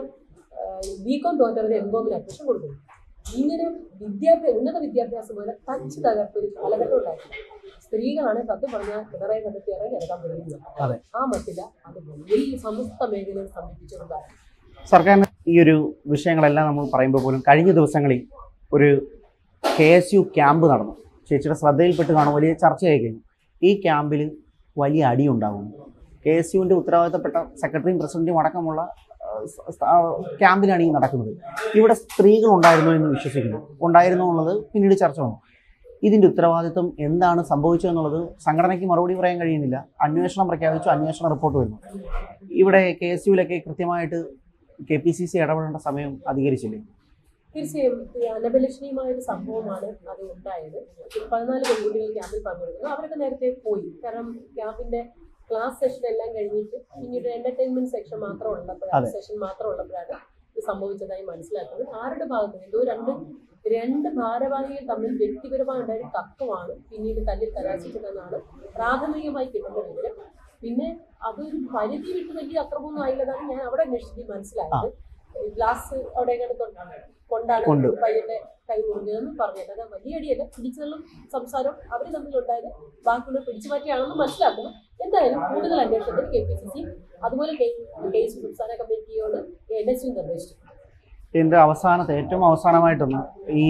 ബികോം തോറ്റവരെ എം കോമിന് അഡ്മിഷൻ കൊടുക്കുന്നു ഇങ്ങനെ വിദ്യാഭ്യാസ ഉന്നത വിദ്യാഭ്യാസം പോലെ തച്ച് തകർപ്പ് ഒരു കാലഘട്ടം ഉണ്ടായിരുന്നു സ്ത്രീകളാണ് സത്യം പറഞ്ഞാൽ പിണറായി കണ്ടെത്തി ഇറങ്ങി ഇറക്കാൻ പറ്റില്ല അതെ. ആ മട്ടില്ല അത് വലിയ സമസ്ത മേഖലയിൽ സമീപിച്ചതുണ്ടായിരുന്നു സർക്കാരിന് ഈ ഒരു വിഷയങ്ങളെല്ലാം നമ്മൾ പറയുമ്പോൾ പോലും കഴിഞ്ഞ ദിവസങ്ങളിൽ ഒരു കെ എസ് യു ക്യാമ്പ് നടന്നു ചേച്ചിയുടെ ശ്രദ്ധയിൽപ്പെട്ട് കാണും വലിയ ചർച്ചയായി കഴിഞ്ഞു ഈ ക്യാമ്പിൽ വലിയ അടിയുണ്ടാകുന്നു കെ എസ് യുവിൻ്റെ ഉത്തരവാദിത്തപ്പെട്ട സെക്രട്ടറിയും പ്രസിഡന്റും അടക്കമുള്ള ആ, സ- സ- ആ, ക്യാമ്പിലാണ് ഈ നടക്കുന്നത് ഇവിടെ സ്ത്രീകൾ ഉണ്ടായിരുന്നു എന്ന് വിശ്വസിക്കുന്നു ഉണ്ടായിരുന്നു എന്നുള്ളത് പിന്നീട് ചർച്ച വന്നു ഇതിൻ്റെ ഉത്തരവാദിത്വം എന്താണ് സംഭവിച്ചതെന്നുള്ളത് സംഘടനയ്ക്ക് മറുപടി പറയാൻ കഴിയുന്നില്ല അന്വേഷണം പ്രഖ്യാപിച്ചു അന്വേഷണ റിപ്പോർട്ട് വരുന്നു ഇവിടെ കെ എസ് യുവിലൊക്കെ കൃത്യമായിട്ട് കെ പി സി സി ഇടപെടേണ്ട സമയം അധികരിച്ചില്ലേ തീർച്ചയായും ഈ അനബലക്ഷണീയമായ ഒരു സംഭവമാണ് അത് ഉണ്ടായത് പതിനാല് പെൺകുട്ടികൾ ക്യാമ്പിൽ പങ്കെടുക്കുന്നു അവരൊക്കെ നേരത്തെ പോയി കാരണം ക്യാമ്പിന്റെ ക്ലാസ് സെഷൻ എല്ലാം കഴിഞ്ഞിട്ട് പിന്നീട് എന്റർടൈൻമെന്റ് സെക്ഷൻ മാത്രം ഉള്ളപ്പോഴാണ് അതെ. സെഷൻ മാത്രം ഉള്ളപ്പോഴാണ് ഇത് സംഭവിച്ചതായി മനസ്സിലാക്കുന്നത് ആരുടെ ഭാഗത്ത് നിന്ന്? എന്തോ രണ്ട് രണ്ട് ഭാരവാഹികൾ തമ്മിൽ വ്യക്തിപരമായ ഉണ്ടായ ഒരു തർക്കമാണ് പിന്നീട് തല്ലിൽ കലാശിച്ചതെന്നാണ് പ്രാഥമികമായി കിട്ടുന്ന വിവരം പിന്നെ അതൊരു പരിധി വിട്ട് വലിയ അക്രമമൊന്നും ആയില്ലെന്നാണ് ഞാൻ അവിടെ അന്വേഷിച്ച് മനസ്സിലായത് ഈ ഗ്ലാസ് അവിടെ കൊണ്ടാണ് കൊണ്ടാണ് കൊണ്ട്. പയ്യന്റെ കൈ മുറിഞ്ഞതെന്ന് പറഞ്ഞത് അത് വലിയ അടിയല്ല പിടിച്ചതും സംസാരം അവർ തമ്മിലുണ്ടായത് ബാക്കിയുള്ള പിടിച്ചു മാറ്റിയാണെന്ന് മനസ്സിലാക്കുന്നു എന്തായാലും കൂടുതൽ അന്വേഷണത്തിന് കെ പി സി സി അതുപോലെ കേസ് സംസ്ഥാന കമ്മിറ്റിയോട് എൻ എസ് യു നിർദ്ദേശിച്ചു ഇതിൻ്റെ അവസാനത്തെ ഏറ്റവും അവസാനമായിട്ടൊന്ന് ഈ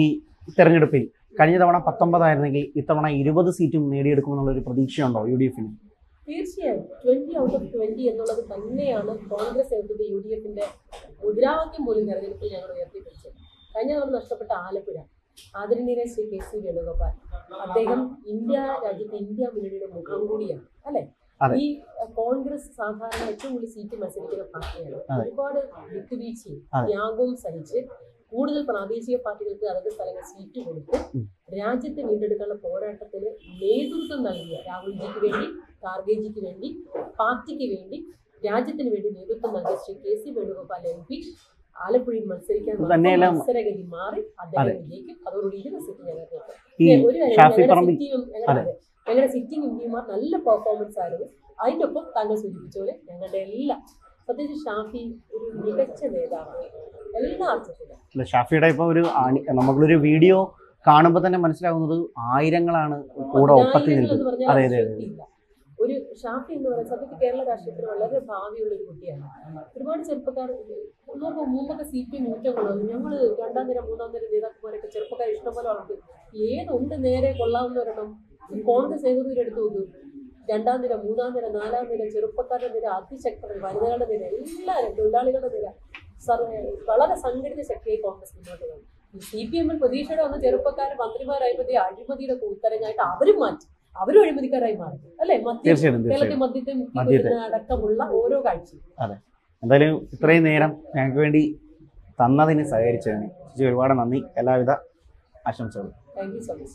തെരഞ്ഞെടുപ്പിൽ കഴിഞ്ഞ തവണ പത്തൊമ്പതായിരുന്നെങ്കിൽ ഇത്തവണ ഇരുപത് സീറ്റും നേടിയെടുക്കുമെന്നുള്ളൊരു പ്രതീക്ഷയുണ്ടോ യു ഡി എഫിന് തീർച്ചയായും ട്വന്റി ഔട്ട് ഓഫ് ട്വന്റി എന്നുള്ളത് തന്നെയാണ് കോൺഗ്രസ് നേതൃത്വത്തിൽ യു ഡി എഫിന്റെ മുദ്രാവാക്യം പോലും തെരഞ്ഞെടുപ്പിൽ ഞങ്ങൾ ഉയർത്തിപ്പിടിച്ചത് കഴിഞ്ഞ തവണ നഷ്ടപ്പെട്ട ആലപ്പുഴ ആദരണീയ ശ്രീ കെ സി വേണുഗോപാൽ അദ്ദേഹം ഇന്ത്യ രാജ്യത്തെ ഇന്ത്യ മുന്നണിയുടെ മുഖം കൂടിയാണ് അല്ലെ അതെ. ഈ അഹ്, കോൺഗ്രസ് സാധാരണ ഏറ്റവും കൂടുതൽ സീറ്റ് മത്സരിക്കുന്ന പാർട്ടിയാണ് അതെ. ഒരുപാട് വിട്ടുവീഴ്ചയും അതെ. ത്യാഗവും സഹിച്ച് കൂടുതൽ പ്രാദേശിക പാർട്ടികൾക്ക് അതത് സ്ഥലങ്ങൾ സീറ്റ് കൊടുത്ത് ഉം. രാജ്യത്തെ വീണ്ടെടുക്കാനുള്ള പോരാട്ടത്തിന് നേതൃത്വം നൽകിയ രാഹുൽജിക്ക് വേണ്ടി ഖാർഗെജിക്ക് വേണ്ടി പാർട്ടിക്ക് വേണ്ടി രാജ്യത്തിന് വേണ്ടി നേതൃത്വം നൽകിയ Shri K C Venugopal M P ആലപ്പുഴയിൽ മത്സരിക്കാൻ ഇത് തന്നെയല്ല- വന്നപ്പോൾ മത്സരഗതി മാറി അദ്ദേഹം അതെ. വിജയിക്കും അതോടുകൂടി ഇരുപത് സീറ്റ് ഞങ്ങൾക്ക് കിട്ടും. ഈ പിന്നെ ഒരു കാര്യം, ഷാഫി ഞങ്ങളുടെ പറമ്പിൽ സിറ്റിയും ഞങ്ങളുടെ അതെ. അതെ, ഞങ്ങളുടെ സിറ്റിംഗ് എംപിമാർ നല്ല പെർഫോമൻസ് ആയിരുന്നു അതിന്റെ ഒപ്പം താങ്കൾ സൂചിപ്പിച്ച പോലെ ഞങ്ങളുടെ എല്ലാ പ്രത്യേകിച്ച് ഷാഫി ഒരു മികച്ച നേതാവാണ് എല്ലാ അർത്ഥത്തിലും അല്ല, ഷാഫിയുടെ ഇപ്പോൾ ഒരു ആണി- നമുക്കൊരു വീഡിയോ കാണുമ്പോൾ തന്നെ മനസ്സിലാവുന്നത് ആയിരങ്ങളാണ് കൂടെ ഒപ്പത്തി പതിനായിരങ്ങൾ എന്ന് നിൽക്കുന്നത് പറഞ്ഞാൽ അതെ അതെ അതെ ശക്തിയില്ല. ഒരു ഷാഫി എന്ന് പറയുന്നത് സത്യത്തിൽ കേരള രാഷ്ട്രീയത്തിൽ വളരെ ഭാവിയുള്ള ഒരു കുട്ടിയാണ് ഒരുപാട് ചെറുപ്പക്കാർ നോക്കുമ്പോൾ മുമ്പൊക്കെ സി പി എം ഊറ്റങ്ങളുണ്ട് ഞങ്ങള് രണ്ടാം നിര മൂന്നാം നിര നേതാക്കന്മാരൊക്കെ ചെറുപ്പക്കാർ ഇഷ്ടംപോലെ വളർത്തി ഏതുണ്ട് നേരെ കൊള്ളാവുന്നവരെണ്ണം ഈ കോൺഗ്രസ് ഏതൊരു എടുത്തു നോക്കൂ രണ്ടാം നിര മൂന്നാം നിര നാലാം നിര ചെറുപ്പക്കാരുടെ നിര അതിശക്തർ വനിതകളുടെ നിര എല്ലാവരും തൊഴിലാളികളുടെ നിര സർ- വളരെ സംഘടിത ശക്തിയായി കോൺഗ്രസ് മുന്നോട്ട് പോകും ഈ സി പി എമ്മിൽ പ്രതീക്ഷയുടെ വന്ന ചെറുപ്പക്കാർ മന്ത്രിമാരായപ്പോഴത്തേ അഴിമതിയുടെ കൂത്തരങ്ങായിട്ട് അവരും മാറ്റി അവരും അഴിമതിക്കാരായി മാറി അല്ലെ മദ്യം തീർച്ചയായിട്ടും കേരളത്തിൽ തീർച്ചയായിട്ടും മദ്യത്തെ മുക്കി മദ്യത്തെ. കൊല്ലുന്ന അടക്കമുള്ള ഓരോ കാഴ്ചയും എന്തായാലും ഇത്രയും നേരം ഞങ്ങൾക്ക് വേണ്ടി തന്നതിന് സഹകരിച്ചതിന് ചേച്ചി ഒരുപാട് നന്ദി എല്ലാവിധ ആശംസകളും താങ്ക് യു സോ മച്ച്